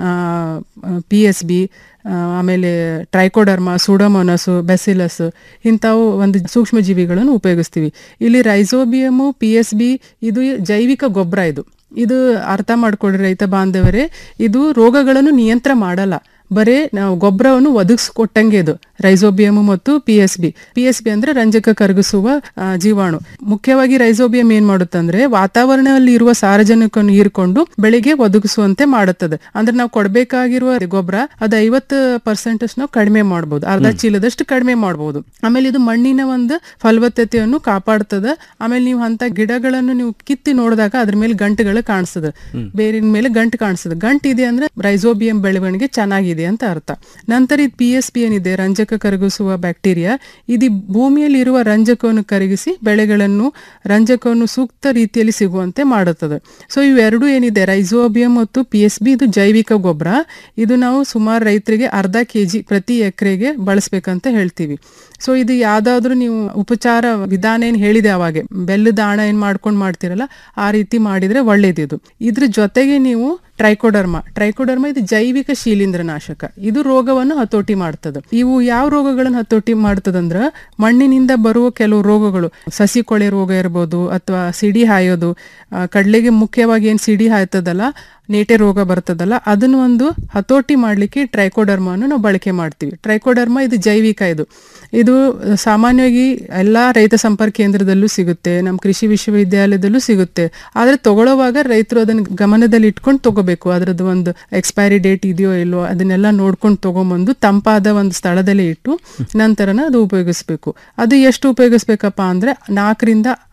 ಪಿ ಎಸ್ ಬಿ ಆಮೇಲೆ ಟ್ರೈಕೋಡರ್ಮಾ ಸುಡಮೊನಸು ಬೆಸಿಲಸ್ ಇಂಥವು ಒಂದು ಸೂಕ್ಷ್ಮ ಜೀವಿಗಳನ್ನು ಉಪಯೋಗಿಸ್ತೀವಿ ಇಲ್ಲಿ ರೈಸೋಬಿಯಮು ಪಿ ಎಸ್ ಬಿ ಇದು ಜೈವಿಕ ಗೊಬ್ಬರ ಇದು ಇದು ಅರ್ಥ ಮಾಡ್ಕೊಳ್ರಿ ರೈತ ಬಾಂಧವರೇ ಇದು ರೋಗಗಳನ್ನು ನಿಯಂತ್ರ ಮಾಡಲ್ಲ ಬರೇ ನಾವು ಗೊಬ್ಬರವನ್ನು ಒದಗಿಸ್ಕೊಟ್ಟಂಗೆ ಇದು ರೈಸೋಬಿಯಮ್ ಮತ್ತು P S B P S B ಅಂದ್ರೆ ರಂಜಕ ಕರಗಿಸುವ ಆ, ಜೀವಾಣು ಮುಖ್ಯವಾಗಿ ರೈಸೋಬಿಯಂ ಏನ್ ಮಾಡುತ್ತಂದ್ರೆ ವಾತಾವರಣದಲ್ಲಿ ಇರುವ ಸಾರಜನಕವನ್ನು ಹೀರ್ಕೊಂಡು ಬೆಳೆಗೆ ಒದಗಿಸುವಂತೆ ಮಾಡುತ್ತದೆ ಅಂದ್ರೆ ನಾವು ಕೊಡ್ಬೇಕಾಗಿರುವ ಗೊಬ್ಬರ ಅದು ಐವತ್ತು ಪರ್ಸೆಂಟ್ ನಾವು ಕಡಿಮೆ ಮಾಡ್ಬೋದು ಅರ್ಧ ಚೀಲದಷ್ಟು ಕಡಿಮೆ ಮಾಡ್ಬೋದು ಆಮೇಲೆ ಇದು ಮಣ್ಣಿನ ಒಂದು ಫಲವತ್ತತೆಯನ್ನು ಕಾಪಾಡ್ತದ ಆಮೇಲೆ ನೀವು ಅಂತ ಗಿಡಗಳನ್ನು ನೀವು ಕಿತ್ತಿ ನೋಡಿದಾಗ ಅದ್ರ ಮೇಲೆ ಗಂಟುಗಳು ಕಾಣಿಸ್ತದೆ ಬೇರಿನ ಮೇಲೆ ಗಂಟು ಕಾಣಿಸ್ತದೆ ಗಂಟು ಇದೆ ಅಂದ್ರೆ ರೈಸೋಬಿಯಂ ಬೆಳವಣಿಗೆ ಚೆನ್ನಾಗಿದೆ ಅಂತ ಅರ್ಥ ನಂತರ ಇದು ಪಿ ಎಸ್ ಪಿ ಏನಿದೆ ರಂಜಕ ಕರಗಿಸುವ ಬ್ಯಾಕ್ಟೀರಿಯಾ ಇದು ಭೂಮಿಯಲ್ಲಿ ಇರುವ ರಂಜಕವನ್ನು ಕರಗಿಸಿ ಬೆಳೆಗಳನ್ನು ರಂಜಕವನ್ನು ಸೂಕ್ತ ರೀತಿಯಲ್ಲಿ ಸಿಗುವಂತೆ ಮಾಡುತ್ತದೆ ಸೊ ಇವೆರಡು ಏನಿದೆ ರೈಸೋಬಿಯಂ ಮತ್ತು ಪಿ ಎಸ್ ಬಿ ಇದು ಜೈವಿಕ ಗೊಬ್ಬರ ಇದು ನಾವು ಸುಮಾರು ರೈತರಿಗೆ ಅರ್ಧ ಕೆ ಜಿ ಪ್ರತಿ ಎಕರೆಗೆ ಬಳಸ್ಬೇಕಂತ ಹೇಳ್ತೀವಿ ಸೊ ಇದು ಯಾವ್ದಾದ್ರು ನೀವು ಉಪಚಾರ ವಿಧಾನ ಏನ್ ಹೇಳಿದೆ ಅವಾಗೆ ಬೆಲ್ಲದ ಆಣ ಏನ್ ಮಾಡ್ಕೊಂಡು ಮಾಡ್ತಿರಲ್ಲ ಆ ರೀತಿ ಮಾಡಿದ್ರೆ ಒಳ್ಳೇದಿದು ಇದ್ರ ಜೊತೆಗೆ ನೀವು ಟ್ರೈಕೋಡರ್ಮಾ ಟ್ರೈಕೋಡರ್ಮಾ ಇದು ಜೈವಿಕ ಶಿಲೀಂಧ್ರನಾಶಕ ಇದು ರೋಗವನ್ನು ಹತೋಟಿ ಮಾಡ್ತದೆ ಇವು ಯಾವ ರೋಗಗಳನ್ನು ಹತೋಟಿ ಮಾಡ್ತದಂದ್ರ ಮಣ್ಣಿನಿಂದ ಬರುವ ಕೆಲವು ರೋಗಗಳು ಸಸಿ ಕೊಳೆ ರೋಗ ಇರ್ಬೋದು ಅಥವಾ ಸಿಡಿ ಹಾಯೋದು ಆ, ಕಡ್ಲೆಗೆ ಮುಖ್ಯವಾಗಿ ಏನ್ ಸಿಡಿ ಹಾಯ್ತದಲ್ಲ ನೇಟೆ ರೋಗ ಬರ್ತದಲ್ಲ ಅದನ್ನು ಒಂದು ಹತೋಟಿ ಮಾಡಲಿಕ್ಕೆ ಟ್ರೈಕೋಡರ್ಮಾನು ನಾವು ಬಳಕೆ ಮಾಡ್ತೀವಿ ಟ್ರೈಕೋಡರ್ಮಾ ಇದು ಜೈವಿಕ ಇದು ಇದು ಸಾಮಾನ್ಯವಾಗಿ ಎಲ್ಲಾ ರೈತ ಸಂಪರ್ಕ ಕೇಂದ್ರದಲ್ಲೂ ಸಿಗುತ್ತೆ ನಮ್ಮ ಕೃಷಿ ವಿಶ್ವವಿದ್ಯಾಲಯದಲ್ಲೂ ಸಿಗುತ್ತೆ ಆದ್ರೆ ತಗೊಳ್ಳೋವಾಗ ರೈತರು ಅದನ್ನ ಗಮನದಲ್ಲಿ ಇಟ್ಕೊಂಡು ತಗೋಬೇಕು ಅದ್ರದ್ದು ಒಂದು ಎಕ್ಸ್ಪೈರಿ ಡೇಟ್ ಇದೆಯೋ ಇಲ್ಲೋ ಅದನ್ನೆಲ್ಲ ನೋಡ್ಕೊಂಡು ತಗೊಂಬಂದು ತಂಪಾದ ಒಂದು ಸ್ಥಳದಲ್ಲಿ ಇಟ್ಟು ನಂತರನ ಅದು ಉಪಯೋಗಿಸ್ಬೇಕು ಅದು ಎಷ್ಟು ಉಪಯೋಗಿಸ್ಬೇಕಪ್ಪ ಅಂದ್ರೆ ನಾಲ್ಕರಿಂದ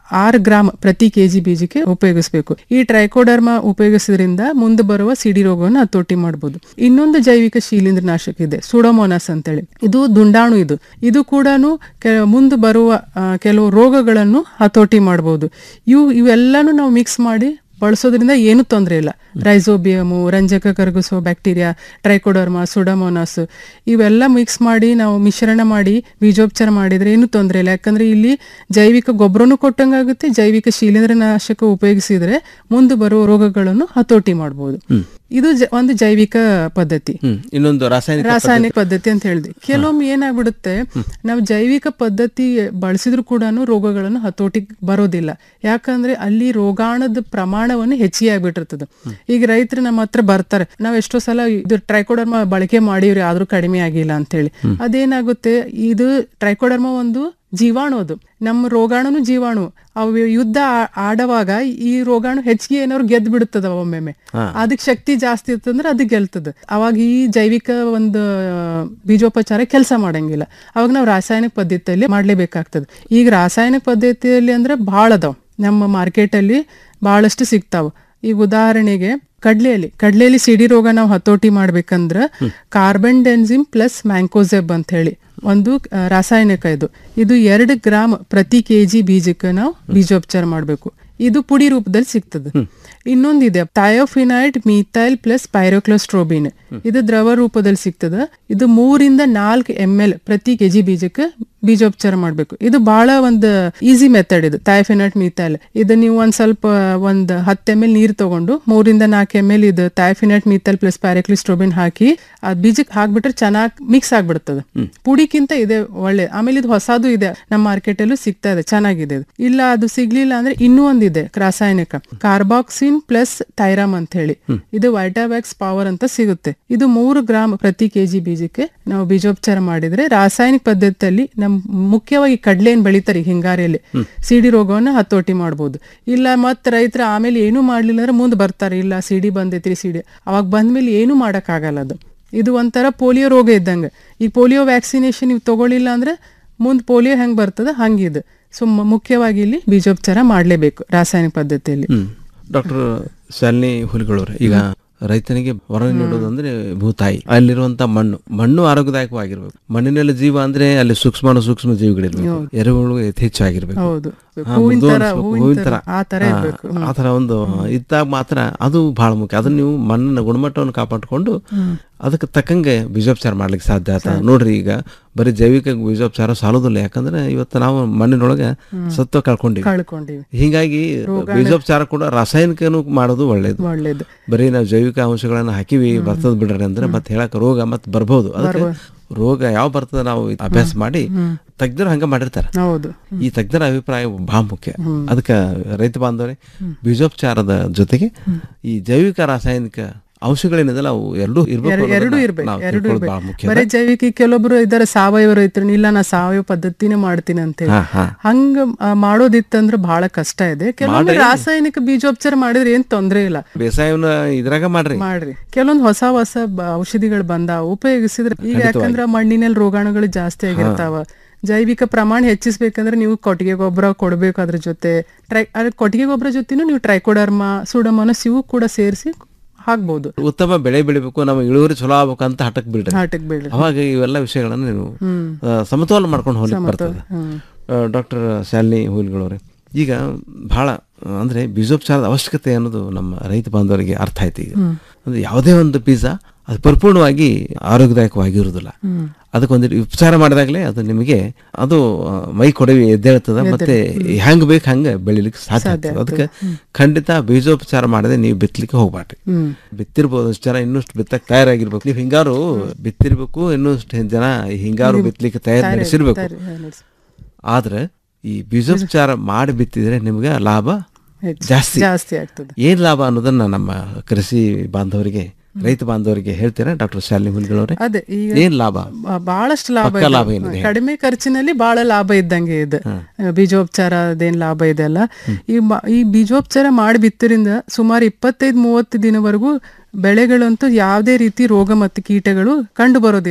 ಆರು ಗ್ರಾಮ್ ಪ್ರತಿ ಕೆಜಿ ಬೀಜಕ್ಕೆ ಉಪಯೋಗಿಸಬೇಕು ಈ ಟ್ರೈಕೋಡರ್ಮ ಉಪಯೋಗಿಸೋದ್ರಿಂದ ಮುಂದೆ ಬರುವ ಸಿಡಿ ರೋಗವನ್ನು ಹತೋಟಿ ಮಾಡಬಹುದು ಇನ್ನೊಂದು ಜೈವಿಕ ಶಿಲೀಂಧ್ರ ನಾಶಕ ಇದೆ ಸುಡೋಮೋನಾಸ್ ಅಂತೇಳಿ ಇದು ದುಂಡಾಣು ಇದು ಇದು ಕೂಡ ಮುಂದೆ ಬರುವ ಆ, ಕೆಲವು ರೋಗಗಳನ್ನು ಹತೋಟಿ ಮಾಡಬಹುದು ಇವು ಇವೆಲ್ಲಾನು ನಾವು ಮಿಕ್ಸ್ ಮಾಡಿ ಬಳಸೋದ್ರಿಂದ ಏನು ತೊಂದರೆ ಇಲ್ಲ ರೈಸೋಬಿಯಮು ರಂಜಕ ಕರಗಿಸೋ ಬ್ಯಾಕ್ಟೀರಿಯಾ ಟ್ರೈಕೋಡರ್ಮಾ ಸುಡಮೋನಾಸ್ ಇವೆಲ್ಲ ಮಿಕ್ಸ್ ಮಾಡಿ ನಾವು ಮಿಶ್ರಣ ಮಾಡಿ ಬೀಜೋಪಚಾರ ಮಾಡಿದ್ರೆ ಏನು ತೊಂದರೆ ಇಲ್ಲ ಯಾಕಂದ್ರೆ ಇಲ್ಲಿ ಜೈವಿಕ ಗೊಬ್ಬರನು ಕೊಟ್ಟಂಗಾಗುತ್ತೆ ಜೈವಿಕ ಶಿಲೀಂಧ್ರ ನಾಶಕ ಉಪಯೋಗಿಸಿದ್ರೆ ಮುಂದೆ ಬರುವ ರೋಗಗಳನ್ನು ಹತೋಟಿ ಮಾಡಬಹುದು ಇದು ಜ- ಒಂದು ಜೈವಿಕ ಪದ್ಧತಿ ಹ್ಮ್ ಇನ್ನೊಂದು ರಾಸಾಯನಿಕ ರಾಸಾಯನಿಕ ಪದ್ಧತಿ ಅಂತ ಹೇಳಿದೆ ಕೆಲವೊಮ್ಮೆ ಏನಾಗ್ಬಿಡುತ್ತೆ ನಾವು ಜೈವಿಕ ಪದ್ಧತಿ ಬಳಸಿದ್ರು ಕೂಡ ರೋಗಗಳನ್ನು ಹತೋಟಿ ಬರೋದಿಲ್ಲ ಯಾಕಂದ್ರೆ ಅಲ್ಲಿ ರೋಗಾಣದ ಪ್ರಮಾಣವನ್ನು ಹೆಚ್ಚಿಗೆ ಆಗ್ಬಿಟ್ಟಿರ್ತದೆ ಈಗ ರೈತರು ನಮ್ಮ ಹತ್ರ ಬರ್ತಾರೆ ನಾವ್ ಎಷ್ಟೋ ಸಲ ಇದು ಟ್ರೈಕೋಡರ್ಮ ಬಳಕೆ ಮಾಡಿವ್ರಿ ಆದ್ರೂ ಕಡಿಮೆ ಆಗಿಲ್ಲ ಅಂತ ಹೇಳಿ ಅದೇನಾಗುತ್ತೆ ಇದು ಟ್ರೈಕೋಡರ್ಮ ಒಂದು ಜೀವಾಣು ಅದು ನಮ್ಮ ರೋಗಾಣುನು ಜೀವಾಣು ಅವು ಯುದ್ಧ ಆ- ಆಡುವಾಗ ಈ ರೋಗಾಣು ಹೆಚ್ಚಿಗೆ ಏನಾದ್ರು ಗೆದ್ದು ಬಿಡುತ್ತದ ಒಮ್ಮೊಮ್ಮೆ ಹಾ. ಅದಕ್ಕೆ ಶಕ್ತಿ ಜಾಸ್ತಿ ಇರ್ತಂದ್ರೆ ಅದು ಗೆಲ್ತದ ಅವಾಗ ಈ ಜೈವಿಕ ಒಂದು ಆ, ಬೀಜೋಪಚಾರ ಕೆಲಸ ಮಾಡಂಗಿಲ್ಲ ಅವಾಗ ನಾವು ರಾಸಾಯನಿಕ ಪದ್ಧತಿಯಲ್ಲಿ ಮಾಡ್ಲೇಬೇಕಾಗ್ತದೆ ಈಗ ರಾಸಾಯನಿಕ ಪದ್ಧತಿಯಲ್ಲಿ ಅಂದ್ರೆ ಭಾಳ ಅದಾವ ನಮ್ಮ ಮಾರ್ಕೆಟಲ್ಲಿ ಬಹಳಷ್ಟು ಸಿಗ್ತಾವ ಈಗ ಉದಾಹರಣೆಗೆ ಕಡ್ಲೆಯಲ್ಲಿ ಕಡ್ಲೆಯಲ್ಲಿ ಸಿಡಿ ರೋಗ ನಾವು ಹತೋಟಿ ಮಾಡ್ಬೇಕಂದ್ರ ಕಾರ್ಬನ್ ಡೆನ್ಸಿಮ್ ಪ್ಲಸ್ ಮ್ಯಾಂಕೋಸೆಬ್ ಅಂತ ಹೇಳಿ ಒಂದು ಆ, ರಾಸಾಯನಿಕ ಇದು ಇದು ಎರಡು ಗ್ರಾಮ್ ಪ್ರತಿ ಕೆಜಿ ಬೀಜಕ್ಕೆ ನಾವು ಬೀಜೋಪಚಾರ ಮಾಡಬೇಕು ಇದು ಪುಡಿ ರೂಪದಲ್ಲಿ ಸಿಗ್ತದೆ ಇನ್ನೊಂದಿದೆ ಥಯೋಫಿನೈಡ್ ಮೀಥೈಲ್ ಪ್ಲಸ್ ಪೈರೋಕ್ಲೋಸ್ಟ್ರೋಬಿನ್ ಇದು ದ್ರವ ರೂಪದಲ್ಲಿ ಸಿಗ್ತದ ಇದು ಮೂರಿಂದ ನಾಲ್ಕು ಎಮ್ ಎಲ್ ಪ್ರತಿ ಕೆಜಿ ಬೀಜಕ್ಕೆ ಬೀಜೋಪಚಾರ ಮಾಡಬೇಕು ಇದು ಬಹಳ ಒಂದು ಈಸಿ ಮೆಥಡ್ ಇದು ಥೈಫಿನೈಟ್ ಮೀಥೈಲ್ ಇದು ನೀವು ಒಂದ್ ಸ್ವಲ್ಪ ಒಂದ್ ಹತ್ತು ಎಮ್ ಎಲ್ ನೀರು ತಗೊಂಡು ಮೂರಿಂದ ನಾಲ್ಕು ಎಮ್ ಎಲ್ ಇದು ಥೈಫಿನೈಟ್ ಮೀಥೈಲ್ ಪ್ಲಸ್ ಪ್ಯಾರೆಕ್ಲಿಸ್ಟ್ರೋಬಿನ್ ಹಾಕಿ ಆ ಬೀಜಕ್ಕೆ ಹಾಕ್ಬಿಟ್ರೆ ಚೆನ್ನಾಗಿ ಮಿಕ್ಸ್ ಆಗ್ಬಿಡ್ತದೆ ಪುಡಿಕ್ಕಿಂತ ಇದೆ ಒಳ್ಳೆ ಆಮೇಲೆ ಇದು ಹೊಸದು ಇದೆ ನಮ್ಮ ಮಾರ್ಕೆಟ್ ಅಲ್ಲೂ ಸಿಗ್ತಾ ಇದೆ ಚೆನ್ನಾಗಿದೆ ಇದು. ಇಲ್ಲ ಅದು ಸಿಗ್ಲಿಲ್ಲ ಅಂದ್ರೆ ಇನ್ನೂ ಒಂದಿದೆ ರಾಸಾಯನಿಕ ಕಾರ್ಬಾಕ್ಸಿನ್ ಪ್ಲಸ್ ಥೈರಾಮ್ ಅಂತ ಹೇಳಿ ಇದು ವೈಟಾವ್ಯಾಕ್ಸ್ ಪವರ್ ಅಂತ ಸಿಗುತ್ತೆ ಇದು ಮೂರು ಗ್ರಾಮ್ ಪ್ರತಿ ಕೆಜಿ ಬೀಜಕ್ಕೆ ನಾವು ಬೀಜೋಪಚಾರ ಮಾಡಿದ್ರೆ ರಾಸಾಯನಿಕ ಪದ್ಧತಿಯಲ್ಲಿ ನಮ್ ಮುಖ್ಯವಾಗಿ ಕಡ್ಲೆ ಏನ್ ಬೆಳಿತಾರೆ ಈ ಹಿಂಗಾರಿಯಲ್ಲಿ ಸಿಡಿ ರೋಗವನ್ನ ಹತೋಟಿ ಮಾಡ್ಬೋದು ಇಲ್ಲ ಮತ್ ರೈತರ ಆಮೇಲೆ ಏನು ಮಾಡ್ಲಿಲ್ಲ ಅಂದ್ರೆ ಮುಂದೆ ಬರ್ತಾರೆ ಇಲ್ಲ ಸಿಡಿ ಬಂದೈತ್ರಿ ಸಿಡಿ ಅವಾಗ ಬಂದ್ಮೇಲೆ ಏನು ಮಾಡಕ್ ಆಗಲ್ಲ ಅದು ಇದು ಒಂಥರ ಪೋಲಿಯೋ ರೋಗ ಇದ್ದಂಗೆ ಈ ಪೋಲಿಯೋ ವ್ಯಾಕ್ಸಿನೇಷನ್ ನೀವು ತಗೊಳ್ಳಿಲ್ಲ ಅಂದ್ರೆ ಮುಂದೆ ಪೋಲಿಯೋ ಹೆಂಗ್ ಬರ್ತದ ಹಂಗಿದು ಸೊ ಮುಖ್ಯವಾಗಿ ಇಲ್ಲಿ ಬೀಜೋಪಚಾರ ಮಾಡಲೇಬೇಕು ರಾಸಾಯನಿಕ ಪದ್ಧತಿಯಲ್ಲಿ ಹ್ಮ್ ಡಾಕ್ಟರ್ ಶಾಲಿನಿ ಹುಲಿಗಳವ್ರೆ ಈಗ ರೈತನಿಗೆ ವರ ನೀಡೋದು ಅಂದ್ರೆ ಭೂತಾಯಿ ಅಲ್ಲಿರುವಂತ ಮಣ್ಣು ಮಣ್ಣು ಆರೋಗ್ಯದಾಯಕವಾಗಿರ್ಬೇಕು ಮಣ್ಣಿನಲ್ಲಿ ಜೀವ ಅಂದ್ರೆ ಅಲ್ಲಿ ಸೂಕ್ಷ್ಮಾಣು ಸೂಕ್ಷ್ಮ ಜೀವಿಗಳಿರ್ಬೇಕು ಎರೆಹುಳು ಯಥೇಚ್ಛವಾಗಿರ್ಬೇಕು ಹೌದು ಹಾ, ಹೂವಿನ ಮೃದು ತರ ಅನ್ಸ್ಬೇಕು, ಹೂವಿನ ಹೂವಿನ ತರ ತರ. ಆ ತರ ಹಾ, ಇರ್ಬೇಕು ಹ್ಮ್. ಆ ತರ ಒಂದು ಇದ್ದಾಗ ಮಾತ್ರ ಅದು ಬಹಳ ಮುಖ್ಯ ಅದನ್ನ ನೀವು ಮಣ್ಣಿನ ಗುಣಮಟ್ಟವನ್ನು ಕಾಪಾಡಿಕೊಂಡು ಹ್ಮ್. ಅದಕ್ಕೆ ತಕ್ಕಂಗೆ ಬೀಜೋಪಚಾರ ಮಾಡ್ಲಿಕ್ಕೆ ಸಾಧ್ಯ ಆತ ನೋಡ್ರಿ ಈಗ ಬರೀ ಜೈವಿಕ ಬೀಜೋಪಚಾರ ಸಾಲೋದಿಲ್ಲ ಯಾಕಂದ್ರೆ ಇವತ್ತು ನಾವು ಮಣ್ಣಿನೊಳಗೆ ಹ್ಮ್. ಸತ್ವ ಕಳ್ಕೊಂಡಿವಿ ಕಳ್ಕೊಂಡಿವಿ. ಹೀಗಾಗಿ ರೋಗಾಣು- ಬೀಜೋಪಚಾರ ಕೂಡ ರಾಸಾಯನಿಕನು ಮಾಡೋದು ಒಳ್ಳೇದು ಒಳ್ಳೇದು ಬರೀ ನಾವು ಜೈವಿಕ ಅಂಶಗಳನ್ನ ಹಾಕಿವಿ ಬರ್ತದ ಬಿಡ್ರಿ ಅಂದ್ರೆ ಮತ್ತೆ ಹೇಳಕ್ ರೋಗ ಮತ್ತೆ ಬರ್ಬೋದು ಅದಕ್ಕೆ ಬರ್ಬೋದು. ರೋಗ ಯಾವ ಬರ್ತದ ನಾವು ಅಭ್ಯಾಸ ಮಾಡಿ ಹ್ಮ್. ತಜ್ಞರು ಹಂಗ ಮಾಡಿರ್ತಾರೆ ಹೌದು ಈ ತಜ್ಞರ ಅಭಿಪ್ರಾಯ ಬಹಳ ಮುಖ್ಯ ಹ್ಮ್. ಅದಕ್ಕೆ ರೈತ ಬಾಂಧವರೇ ಬೀಜೋಪಚಾರದ ಜೊತೆಗೆ ಈ ಜೈವಿಕ ರಾಸಾಯನಿಕ ಅಂಶಗಳೇನಿದಲ್ಲ ಅವು ಎರಡೂ ಇರ್ಬೇಕು ಎರಡು ಅನ್ನೋದನ್ನ ಇರ್ಬೇಕು ನಾವು ಎರಡು ತಿಳ್ಕೊಳ್ಳೋದು ಇರ್ಬೇಕು ಬಹಳ ಮುಖ್ಯ ಬರೀ ಜೈವಿಕ ಈಗ ಕೆಲವೊಬ್ರು ಇದಾರೆ ಸಾವಯವ ರೈತರು ಇಲ್ಲ ನಾ ಸಾವಯವ ಪದ್ಧತಿನೇ ಮಾಡ್ತೀನಿ ಅಂತ ಹೇಳಿ ಹಾ, ಹಾ. ಹಂಗ ಆ, ಮಾಡೋದಿತ್ತಂದ್ರೆ ಬಹಳ ಕಷ್ಟ ಇದೆ ಕೆಲವೊಂದು ಮಾಡ್ರಿ. ರಾಸಾಯನಿಕ ಬೀಜೋಪಚಾರ ಮಾಡಿದ್ರೆ ಏನ್ ತೊಂದ್ರೆ ಇಲ್ಲ ಬೇಸಾಯವನ್ನ ಇದ್ರಾಗ ಮಾಡ್ರಿ ಮಾಡ್ರಿ ಕೆಲವೊಂದು ಹೊಸ ಹೊಸ ಬ- ಔಷಧಿಗಳು ಬಂದಾವ ಉಪಯೋಗಿಸಿದ್ರೆ ಈಗ ಖಂಡಿತವಾಗಿ. ಯಾಕಂದ್ರೆ ಮಣ್ಣಿನಲ್ಲಿ ರೋಗಾಣುಗಳು ಜಾಸ್ತಿ ಆಗಿರ್ತಾವ ಜೈವಿಕ ಪ್ರಮಾಣ ಹೆಚ್ಚಿಸ್ಬೇಕಂದ್ರೆ ನೀವು ಕೊಟ್ಟಿಗೆ ಗೊಬ್ಬರ ಕೊಡ್ಬೇಕು ಅದ್ರ ಜೊತೆ ಟ್ರೈ ಅದ್ರ ಕೊಟ್ಟಿಗೆ ಗೊಬ್ಬರ ಜೊತೆನೂ ನೀವು ಟ್ರೈಕೋಡರ್ಮ ಸುಡಮನಸ್ ಇವು ಕೂಡ ಸೇರಿಸಿ ಹಾಕ್ಬೋದು ಉತ್ತಮ ಬೆಳೆ ಬೆಳಿಬೇಕು ನಮ್ಮ ಇಳುವರಿ ಚಲೋ ಆಗ್ಬೇಕು ಅಂತ ಹಠಕ್ ಬಿಡ್ರಿ ಹಠಕ್ ಬಿಡ್ರಿ. ಅವಾಗ ಇವೆಲ್ಲ ವಿಷಯಗಳನ್ನು ನೀವು ಹ್ಮ್. ಆ, ಸಮತೋಲನ ಮಾಡ್ಕೊಂಡು ಹೋಗ್ಲಿಕ್ಕೆ ಸಮತೋಲ, ಬರ್ತದೆ ಹ್ಮ್. ಡಾಕ್ಟರ್ ಶಾಲಿನಿ ಹುಯಿಲ್ಗಳವ್ರೆ ಈಗ ಬಹಳ ಆ, ಅಂದ್ರೆ ಬೀಜೋಪಚಾರದ ಅವಶ್ಯಕತೆ ಅನ್ನೋದು ನಮ್ಮ ರೈತ ಬಾಂಧವರಿಗೆ ಅರ್ಥ ಆಯ್ತು ಈಗ ಹ್ಮ್. ಅಂದ್ರೆ ಯಾವುದೇ ಒಂದು ಬೀಜ ಅದು ಪರಿಪೂರ್ಣವಾಗಿ ಆರೋಗ್ಯದಾಯಕವಾಗಿರುವುದಿಲ್ಲ ಹ್ಮ್. ಅದಕ್ಕೊಂದು ಉಪಚಾರ ಮಾಡಿದಾಗಲೇ ಅದು ನಿಮಗೆ ಅದು ಆ, ಮೈ ಕೊಡವಿ ಎದ್ದೇಳ್ತದ ಮತ್ತೆ ಎದ್ದೇಳ್- ಹೆಂಗ್ ಬೇಕು ಹಂಗೆ ಬೆಳಿಲಿಕ್ಕೆ ಸಾಧ್ಯ ಸಾಧ್ಯ ಆಗ್ತದೆ ಅದಕ್ಕೆ ಆಗ್ತದೆ. ಹ್ಮ್. ಖಂಡಿತ ಬೀಜೋಪಚಾರ ಮಾಡದೆ ನೀವು ಬಿತ್ತಲಿಕ್ಕೆ ಹೋಗ್ಬಾರ್ದು ಹ್ಮ್. ಬಿತ್ತಿರ್ಬೋದು ಅಷ್ಟು ಜನ ಇನ್ನಷ್ಟು ಬಿತ್ತಕ್ಕೆ ತಯಾರಾಗಿರ್ಬೇಕು ನೀವು ಹಿಂಗಾರು ಬಿತ್ತಿರ್ಬೇಕು ಇನ್ನಷ್ಟು ಜನ ಈ ಹಿಂಗಾರು ನೀವು ಬಿತ್ತಲಿಕ್ಕೆ ತಯಾರಿ ತಯಾರಿ- ನಡೆಸಿರ್ಬೇಕು ತಯಾರಿ- ನಡೆಸಿ- ಆದ್ರೆ ಈ ಬೀಜೋಪಚಾರ ಮಾಡಿ ಬಿತ್ತಿದ್ರೆ ನಿಮ್ಗೆ ಲಾಭ ಹೆಚ್ಚು- ಜಾಸ್ತಿ ಜಾಸ್ತಿ ಆಗ್ತದೆ ಏನ್ ಲಾಭ ಅನ್ನೋದನ್ನ ನಮ್ಮ ಕೃಷಿ ಬಾಂಧವರಿಗೆ ರೈತ ಬಾಂಧವರಿಗೆ ಹೇಳ್ತೀರಾ ಡಾಕ್ಟರ್ ಶಾಲಿನಿ ಹುಲ್ಗಳವ್ರೆ ಅದೇ ಈಗ ಏನ್ ಲಾಭ ಬ- ಬಹಳಷ್ಟು ಲಾಭ ಪಕ್ಕ ಇದೆ. ಲಾಭ ಏನಿದೆ? ಕಡಿಮೆ ಖರ್ಚಿನಲ್ಲಿ ಬಹಳ ಲಾಭ ಇದ್ದಂಗೆ ಇದೆ ಬೀಜೋಪಚಾರ ಅದೇನ್ ಲಾಭ ಇದೆ ಅಲ್ಲ ಈ ಮ- ಈ ಬೀಜೋಪಚಾರ ಮಾಡಿ ಬಿತ್ತರಿಂದ ಸುಮಾರು ಇಪ್ಪತ್ತೈದು ಮೂವತ್ತು ದಿನವರೆಗೂ ಬೆಳೆಗಳಂತೂ ಯಾವುದೇ ರೀತಿ ರೋಗ ಮತ್ತು ಕೀಟಗಳು ಕಂಡು ಬರೋದಿಲ್ಲ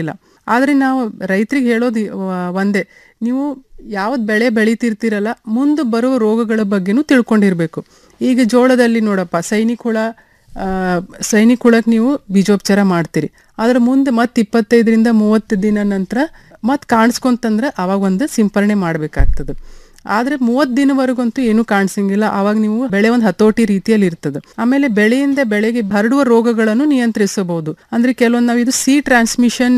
ಆದರೆ ನಾವು ರೈತರಿಗೆ ಹೇಳೋದು ಇ- ವ- ಒಂದೇ ನೀವು ಯಾವ್ದು ಬೆಳೆ ಬೆಳಿತಿರ್ತೀರಲ್ಲ ಮುಂದೆ ಬರುವ ರೋಗಗಳ ಬಗ್ಗೆನೂ ತಿಳ್ಕೊಂಡಿರ್ಬೇಕು ಈಗ ಜೋಳದಲ್ಲಿ ನೋಡಪ್ಪ ಸೈನಿಕ ಹುಳ ಆ, ಸೈನಿಕ ಹುಳಕ್ಕೆ ನೀವು ಬೀಜೋಪಚಾರ ಮಾಡ್ತೀರಿ ಅದ್ರ ಮುಂದೆ ಮತ್ತೆ ಇಪ್ಪತ್ತೈದರಿಂದ ಮೂವತ್ತು ದಿನ ನಂತರ ಮತ್ತೆ ಕಾಣಿಸ್ಕೊಂತಂದ್ರೆ ಅವಾಗ ಒಂದು ಸಿಂಪರಣೆ ಮಾಡಬೇಕಾಗ್ತದೆ ಆದ್ರೆ ಮೂವತ್ತು ದಿನವರೆಗಂತೂ ಏನು ಕಾಣಿಸಂಗಿಲ್ಲ ಅವಾಗ ನೀವು ಬೆಳೆ ಒಂದು ಹತೋಟಿ ರೀತಿಯಲ್ಲಿ ಇರ್ತದೆ ಆಮೇಲೆ ಬೆಳೆಯಿಂದ ಬೆಳೆಗೆ ಹರಡುವ ರೋಗಗಳನ್ನು ನಿಯಂತ್ರಿಸಬಹುದು ಅಂದ್ರೆ ಕೆಲವೊಂದು ನಾವು ಇದು ಸಿ ಟ್ರಾನ್ಸ್ಮಿಷನ್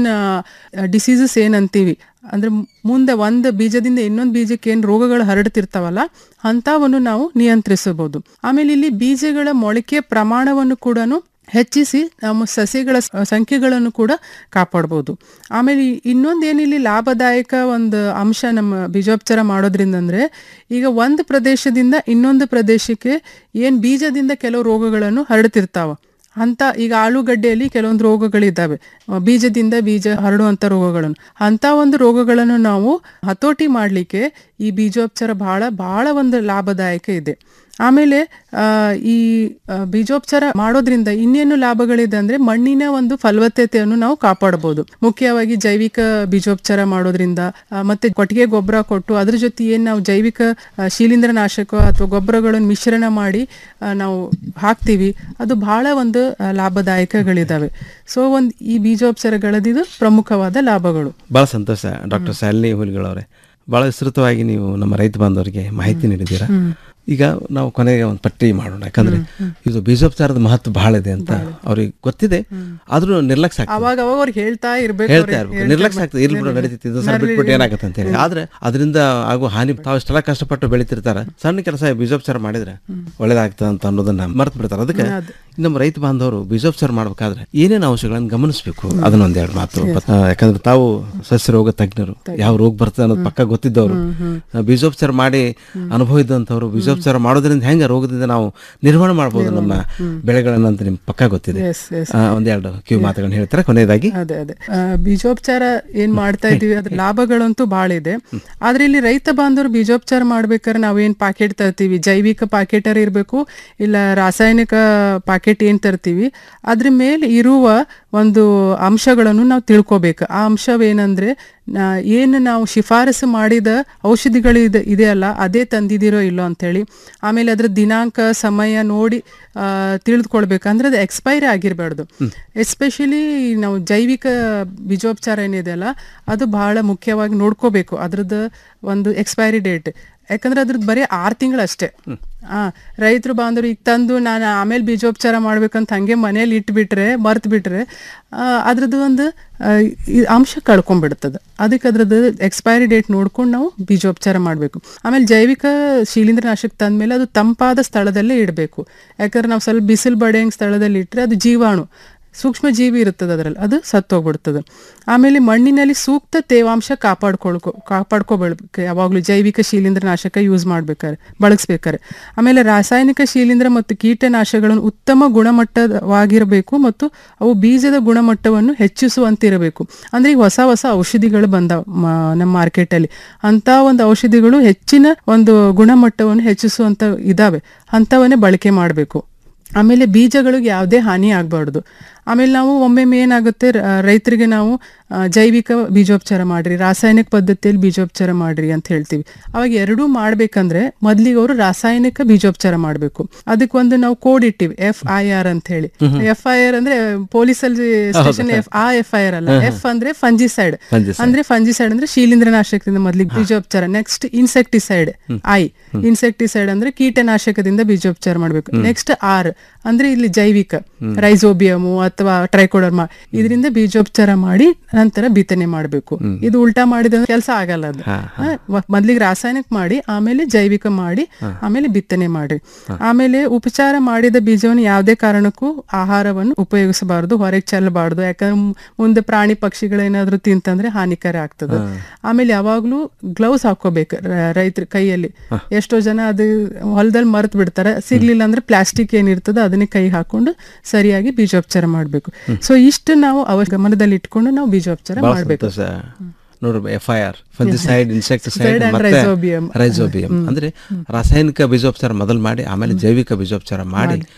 ಡಿಸೀಸಸ್ ಏನಂತೀವಿ ಅಂದ್ರೆ ಮುಂದೆ ಒಂದು ಬೀಜದಿಂದ ಇನ್ನೊಂದು ಬೀಜಕ್ಕೆ ಏನು ರೋಗಗಳು ಹರಡ್ತಿರ್ತಾವಲ್ಲ ಅಂಥವನ್ನು ನಾವು ನಿಯಂತ್ರಿಸಬಹುದು ಆಮೇಲೆ ಇಲ್ಲಿ ಬೀಜಗಳ ಮೊಳಕೆ ಪ್ರಮಾಣವನ್ನು ಕೂಡ ಹೆಚ್ಚಿಸಿ ನಮ್ಮ ಸಸ್ಯಗಳ ಸ- ಸಂಖ್ಯೆಗಳನ್ನು ಕೂಡ ಕಾಪಾಡ್ಬೋದು ಆಮೇಲೆ ಈ- ಇನ್ನೊಂದು ಏನಿಲ್ಲಿ ಲಾಭದಾಯಕ ಒಂದು ಅಂಶ ನಮ್ಮ ಬೀಜೋಪಚಾರ ಮಾಡೋದ್ರಿಂದ ಅಂದ್ರೆ ಈಗ ಒಂದು ಪ್ರದೇಶದಿಂದ ಇನ್ನೊಂದು ಪ್ರದೇಶಕ್ಕೆ ಏನು ಬೀಜದಿಂದ ಕೆಲವು ರೋಗಗಳನ್ನು ಹರಡ್ತಿರ್ತಾವ ಅಂತ ಈಗ ಆಲೂಗಡ್ಡೆಯಲ್ಲಿ ಕೆಲವೊಂದು ರೋಗಗಳಿದ್ದಾವೆ ಅಹ್ ಬೀಜದಿಂದ ಬೀಜ ಹರಡುವಂಥ ರೋಗಗಳನ್ನು ಅಂಥ ಒಂದು ರೋಗಗಳನ್ನು ನಾವು ಹತೋಟಿ ಮಾಡಲಿಕ್ಕೆ ಈ ಬೀಜೋಪಚಾರ ಬಹಳ ಬಹಳ ಒಂದು ಲಾಭದಾಯಕ ಇದೆ ಆಮೇಲೆ ಆ, ಈ ಆ, ಬೀಜೋಪಚಾರ ಮಾಡೋದ್ರಿಂದ ಇನ್ನೇನು ಲಾಭಗಳಿದೆ ಅಂದ್ರೆ ಮಣ್ಣಿನ ಒಂದು ಫಲವತ್ತತೆಯನ್ನು ನಾವು ಕಾಪಾಡಬಹುದು ಮುಖ್ಯವಾಗಿ ಜೈವಿಕ ಬೀಜೋಪಚಾರ ಮಾಡೋದ್ರಿಂದ ಆ, ಮತ್ತೆ ಕೊಟ್ಟಿಗೆ ಗೊಬ್ಬರ ಕೊಟ್ಟು ಅದ್ರ ಜೊತೆ ಏನ್ ನಾವು ಜೈವಿಕ ಆ, ಶಿಲೀಂಧ್ರನಾಶಕ ಅಥವಾ ಗೊಬ್ಬರಗಳನ್ನು ಮಿಶ್ರಣ ಮಾಡಿ ಆ, ನಾವು ಹಾಕ್ತೀವಿ ಅದು ಬಹಳ ಒಂದು ಆ, ಲಾಭದಾಯಕಗಳಿದಾವೆ ಸೊ ಒಂದು ಈ ಬೀಜೋಪಚಾರಗಳದಿದು ಪ್ರಮುಖವಾದ ಲಾಭಗಳು ಭಾಳ ಸಂತೋಷ ಡಾಕ್ಟರ್ ಶಾಲಿನಿ ಹುಲಿಗಳವರೇ ಭಾಳ ವಿಸ್ತೃತವಾಗಿ ನೀವು ನಮ್ಮ ರೈತ ಬಾಂಧವರಿಗೆ ಮಾಹಿತಿ ನೀಡಿದ್ದೀರಾ ಹ್ಮ್. ಈಗ ನಾವು ಕೊನೆಗೆ ಒಂದು ಪಟ್ಟಿ ಮಾಡೋಣ ಯಾಕಂದ್ರೆ ಇದು ಬೀಜೋಪಚಾರದ ಮಹತ್ವ ಬಹಳ ಇದೆ ಅಂತ ಅವ್ರಿಗೆ ಗೊತ್ತಿದೆ ಆದ್ರೂ ನಿರ್ಲಕ್ಷ್ಯ ಆಗ್ತದೆ. ಅವಾಗ ಅವಾಗ ಅವ್ರಿಗೆ ಹೇಳ್ತಾ ಇರ್ಬೇಕು ಹೇಳ್ತಾ ಅವ್ರಿಗೆ. ಇರ್ಬೇಕು ಹೇಳ್ತಾ ನಿರ್ಲಕ್ಷ್ಯ ಆಗ್ತದೆ ಇರ್ಲಿ ಬಿಡು ಇರ್ಬೇಕು. ನಡೀತೈತಿ ಇದು ಸರ್ ಬಿಟ್ಬಿಟ್ಟು ನಡೀಲಿ. ಏನಾಗುತ್ತೆ ಅಂತ ಹೇಳಿ ಆದ್ರೆ ಅದರಿಂದ ಆಗುವ ಹಾನಿ ತಾವು ಇಷ್ಟೆಲ್ಲ ಕಷ್ಟಪಟ್ಟು ಬೆಳಿತಿರ್ತಾರ ಸಣ್ಣ ಕೆಲಸ ಬೀಜೋಪಚಾರ ಮಾಡಿದ್ರೆ ಒಳ್ಳೇದಾಗ್ತದೆ ಅಂತ ಅನ್ನೋದನ್ನ ಮರ್ತು ಬಿಡ್ತಾರೆ ಅದಕ್ಕೆ ಅದೇ. ನಮ್ಮ ರೈತ ಬಾಂಧವರು ಬೀಜೋಪಚಾರ ಮಾಡ್ಬೇಕಾದ್ರೆ ಏನೇನು ಅಂಶಗಳನ್ನು ಗಮನಿಸಬೇಕು ಅದನ್ನ ಒಂದೆರಡು ಮಾತು ಆ, ಯಾಕಂದ್ರೆ ತಾವು ಸಸ್ಯ ರೋಗ ತಜ್ಞರು ಯಾವ ರೋಗ ಬರ್ತದೆ ಅನ್ನೋದು ಪಕ್ಕ ಗೊತ್ತಿದ್ದವರು ಆ, ಬೀಜೋಪಚಾರ ಮಾಡಿ ಅನುಭವ ಇದ್ದಂಥವ್ರು ಬೀಜೋಪಚಾರ ಮಾಡೋದ್ರಿಂದ ಹೆಂಗೆ ರೋಗದಿಂದ ನಾವು ನಿರ್ವಹಣೆ ಮಾಡ್ಬೋದು ನಮ್ಮ ಬೆಳೆಗಳನ್ನ ಅಂತ ನಿಮ್ಗೆ ಪಕ್ಕ ಗೊತ್ತಿದೆ Yes, yes. ಆ, ಒಂದೆರಡು ಕಿವಿ ಮಾತುಗಳನ್ನ ಹೇಳ್ತಾರೆ ಕೊನೆಯದಾಗಿ ಅದೇ ಅದೇ ಆ, ಬೀಜೋಪಚಾರ ಏನ್ ಮಾಡ್ತಾ ಇದೀವಿ ಅದ್ರ ಲಾಭಗಳಂತೂ ಬಹಳ ಇದೆ ಆದ್ರೆ ಇಲ್ಲಿ ರೈತ ಬಾಂಧವರು ಬೀಜೋಪಚಾರ ಮಾಡ್ಬೇಕಾದ್ರೆ ನಾವೇನ್ ಪಾಕೆಟ್ ತರ್ತೀವಿ ಜೈವಿಕ ಪಾಕೆಟರ್ ಇರಬೇಕು ಇಲ್ಲ ರಾಸಾಯನಿಕ ಪಾಕೆಟ್ ಏನ್ ತರ್ತೀವಿ ಅದ್ರ ಮೇಲೆ ಇರುವ ಒಂದು ಅಂಶಗಳನ್ನು ನಾವು ತಿಳ್ಕೊಬೇಕು ಆ ಅಂಶವೇನಂದ್ರೆ ನಾ- ಏನು ನಾವು ಶಿಫಾರಸು ಮಾಡಿದ ಔಷಧಿಗಳು ಇದೆ ಇದೆಯಲ್ಲ ಅದೇ ತಂದಿದಿರೋ ಇಲ್ಲೋ ಅಂತೇಳಿ ಆಮೇಲೆ ಅದ್ರ ದಿನಾಂಕ ಸಮಯ ನೋಡಿ ಆ, ತಿಳಿದುಕೊಳ್ಬೇಕು ಅಂದ್ರೆ ಅದು ಎಕ್ಸ್ಪೈರಿ ಆಗಿರಬಾರ್ದು ಎಸ್ಪೆಷಲಿ ನಾವು ಜೈವಿಕ ಬೀಜೋಪಚಾರ ಏನಿದೆಯಲ್ಲ ಅದು ಬಹಳ ಮುಖ್ಯವಾಗಿ ನೋಡ್ಕೋಬೇಕು ಅದ್ರದ್ದು ಒಂದು ಎಕ್ಸ್ಪೈರಿ ಡೇಟ್ ಯಾಕಂದ್ರೆ ಅದ್ರದ್ದು ಬರೀ ಆರು ತಿಂಗಳು ಅಷ್ಟೇ ಆ ರೈತರು ಬಾಂಧವರು ಈಗ ತಂದು ನಾನು ಆಮೇಲೆ ಬೀಜೋಪಚಾರ ಮಾಡ್ಬೇಕಂತ ಹಂಗೆ ಮನೇಲಿ ಇಟ್ಬಿಟ್ರೆ ಮರ್ತ್ ಬಿಟ್ರೆ ಆ, ಅದ್ರದ್ದು ಒಂದು ಆ, ಈ ಅಂಶ ಕಳ್ಕೊಂಡ್ಬಿಡ್ತದೆ ಅದಕ್ಕೆ ಅದ್ರದ್ದು ಎಕ್ಸ್ಪೈರಿ ಡೇಟ್ ನೋಡ್ಕೊಂಡು ನಾವು ಬೀಜೋಪಚಾರ ಮಾಡಬೇಕು ಆಮೇಲೆ ಜೈವಿಕ ಶಿಲೀಂಧ್ರನಾಶಕ ತಂದ್ಮೇಲೆ ಅದು ತಂಪಾದ ಸ್ಥಳದಲ್ಲೇ ಇಡಬೇಕು ಯಾಕಂದ್ರೆ ನಾವು ಸ್ವಲ್ಪ ಬಿಸಿಲು ಬಡಿಯಂಗೆ ಸ್ಥಳದಲ್ಲಿ ಇಟ್ಟರೆ ಅದು ಜೀವಾಣು ಸೂಕ್ಷ್ಮ ಜೀವಿ ಇರ್ತದೆ ಅದರಲ್ಲಿ ಅದು ಸತ್ತೋಗ್ಬಿಡ್ತದೆ ಆಮೇಲೆ ಮಣ್ಣಿನಲ್ಲಿ ಸೂಕ್ತ ತೇವಾಂಶ ಕಾಪಾಡ್ಕೊಳ್ಕೊ ಕಾಪಾಡ್ಕೋಬೇಕು ಯಾವಾಗಲೂ ಜೈವಿಕ ಶಿಲೀಂಧ್ರನಾಶಕ ಯೂಸ್ ಮಾಡ್ಬೇಕಾದ್ರೆ ಬಳಸ್ಬೇಕಾದ್ರೆ ಆಮೇಲೆ ರಾಸಾಯನಿಕ ಶಿಲೀಂಧ್ರ ಮತ್ತು ಕೀಟನಾಶಕಗಳನ್ನು ಉತ್ತಮ ಗುಣಮಟ್ಟವಾಗಿರಬೇಕು ಮತ್ತು ಅವು ಬೀಜದ ಗುಣಮಟ್ಟವನ್ನು ಹೆಚ್ಚಿಸುವಂತಿರಬೇಕು ಅಂದ್ರೆ ಈಗ ಹೊಸ ಹೊಸ ಔಷಧಿಗಳು ಬಂದಾವ ನಮ್ಮ ಮಾರ್ಕೆಟಲ್ಲಿ ಅಂತ ಒಂದು ಔಷಧಿಗಳು ಹೆಚ್ಚಿನ ಒಂದು ಗುಣಮಟ್ಟವನ್ನು ಹೆಚ್ಚಿಸುವಂತ ಇದಾವೆ ಅಂಥವನ್ನೇ ಬಳಕೆ ಮಾಡಬೇಕು ಆಮೇಲೆ ಬೀಜಗಳಿಗೆ ಯಾವುದೇ ಹಾನಿ ಆಗಬಾರ್ದು ಆಮೇಲೆ ನಾವು ಒಮ್ಮೊಮ್ಮೆ ಏನಾಗುತ್ತೆ ರ- ರೈತರಿಗೆ ನಾವು ಆ, ಜೈವಿಕ ಬೀಜೋಪಚಾರ ಮಾಡ್ರಿ ರಾಸಾಯನಿಕ ಪದ್ಧತಿಯಲ್ಲಿ ಬೀಜೋಪಚಾರ ಮಾಡ್ರಿ ಅಂತ ಹೇಳ್ತೀವಿ ಅವಾಗ ಎರಡೂ ಮಾಡ್ಬೇಕಂದ್ರೆ ಮೊದ್ಲಿಗೆ ಅವರು ರಾಸಾಯನಿಕ ಬೀಜೋಪಚಾರ ಮಾಡಬೇಕು ಅದಕ್ಕೆ ಒಂದು ನಾವು ಕೋಡ್ ಇಟ್ಟಿವಿ ಎಫ್ ಐ ಆರ್ ಅಂತ ಹೇಳಿ ಎಫ್ ಐ ಆರ್ ಅಂದ್ರೆ ಪೊಲೀಸಲ್ಲಿ ಸ್ಟೇಷನ್ ಎಫ್ ಆ ಎಫ್ ಐ ಆರ್ ಅಲ್ಲ ಎಫ್ ಅಂದ್ರೆ ಫಂಜಿಸೈಡ್ Fungicide. ಅಂದ್ರೆ ಫಂಜಿಸೈಡ್ ಅಂದ್ರೆ ಶಿಲೀಂಧ್ರನಾಶಕದಿಂದ ಮೊದ್ಲಿಗೆ ಬೀಜೋಪಚಾರ ನೆಕ್ಸ್ಟ್ ಇನ್ಸೆಕ್ಟಿಸೈಡ್ ಐ ಇನ್ಸೆಕ್ಟಿಸೈಡ್ ಅಂದ್ರೆ ಕೀಟನಾಶಕದಿಂದ ಬೀಜೋಪಚಾರ ಮಾಡಬೇಕು ನೆಕ್ಸ್ಟ್ ಆರ್ ಅಂದ್ರೆ ಇಲ್ಲಿ ಜೈವಿಕ ರೈಸೋಬಿಯಮು ಅಥವಾ ಟ್ರೈಕೋಡರ್ಮಾ ಇದರಿಂದ ಬೀಜೋಪಚಾರ ಮಾಡಿ ನಂತರ ಬಿತ್ತನೆ ಮಾಡಬೇಕು ಇದು ಉಲ್ಟಾ ಮಾಡಿದ್ರೆ ಕೆಲಸ ಆಗಲ್ಲ ಅದು ಹಾ, ವ- ಮೊದ್ಲಿಗೆ ರಾಸಾಯನಿಕ ಮಾಡಿ ಆಮೇಲೆ ಜೈವಿಕ ಮಾಡಿ ಆಮೇಲೆ ಬಿತ್ತನೆ ಮಾಡಿ ಆಮೇಲೆ ಉಪಚಾರ ಮಾಡಿದ ಬೀಜವನ್ನು ಯಾವುದೇ ಕಾರಣಕ್ಕೂ ಆಹಾರವನ್ನು ಉಪಯೋಗಿಸಬಾರದು ಹೊರಗೆ ಚೆಲ್ಲಬಾರ್ದು ಯಾಕಂದ್ರೆ ಮು- ಮುಂದೆ ಪ್ರಾಣಿ ಪಕ್ಷಿಗಳೇನಾದ್ರೂ ತಿಂತಂದ್ರೆ ಹಾನಿಕರ ಆಗ್ತದೆ ಆಮೇಲೆ ಯಾವಾಗ್ಲೂ ಗ್ಲೌಸ್ ಹಾಕೋಬೇಕು ರೈತರ ಕೈಯಲ್ಲಿ ಎಷ್ಟೋ ಜನ ಅದು ಹೊಲದಲ್ಲಿ ಮರ್ತ್ ಬಿಡ್ತಾರೆ ಸಿಗ್ಲಿಲ್ಲ ಅಂದ್ರೆ ಪ್ಲಾಸ್ಟಿಕ್ ಏನಿರ್ತದೆ ಅದನ್ನೇ ಕೈ ಹಾಕೊಂಡು ಸರಿಯಾಗಿ ಬೀಜೋಪಚಾರ ಮಾಡಬೇಕು ಸೊ ಇಷ್ಟು ನಾವು ಅವ ಗಮನದಲ್ಲಿ ಇಟ್ಕೊಂಡು ನಾವು ಬೀಜೋಪಚಾರ ಭಾಳ ಮಾಡಬೇಕು ಸಂತೋಷ ನೋಡ್ರಿ F I R fungicide insecticide Insecticide and ಮತ್ತೆ rhizobium. ರೈಸೋಬಿಯಂ ಅಂದ್ರೆ ರಾಸಾಯನಿಕ ಬೀಜೋಪಚಾರ ಮೊದಲು ಮಾಡಿ ಆಮೇಲೆ ಜೈವಿಕ ಬೀಜೋಪಚಾರ ಮಾಡಿ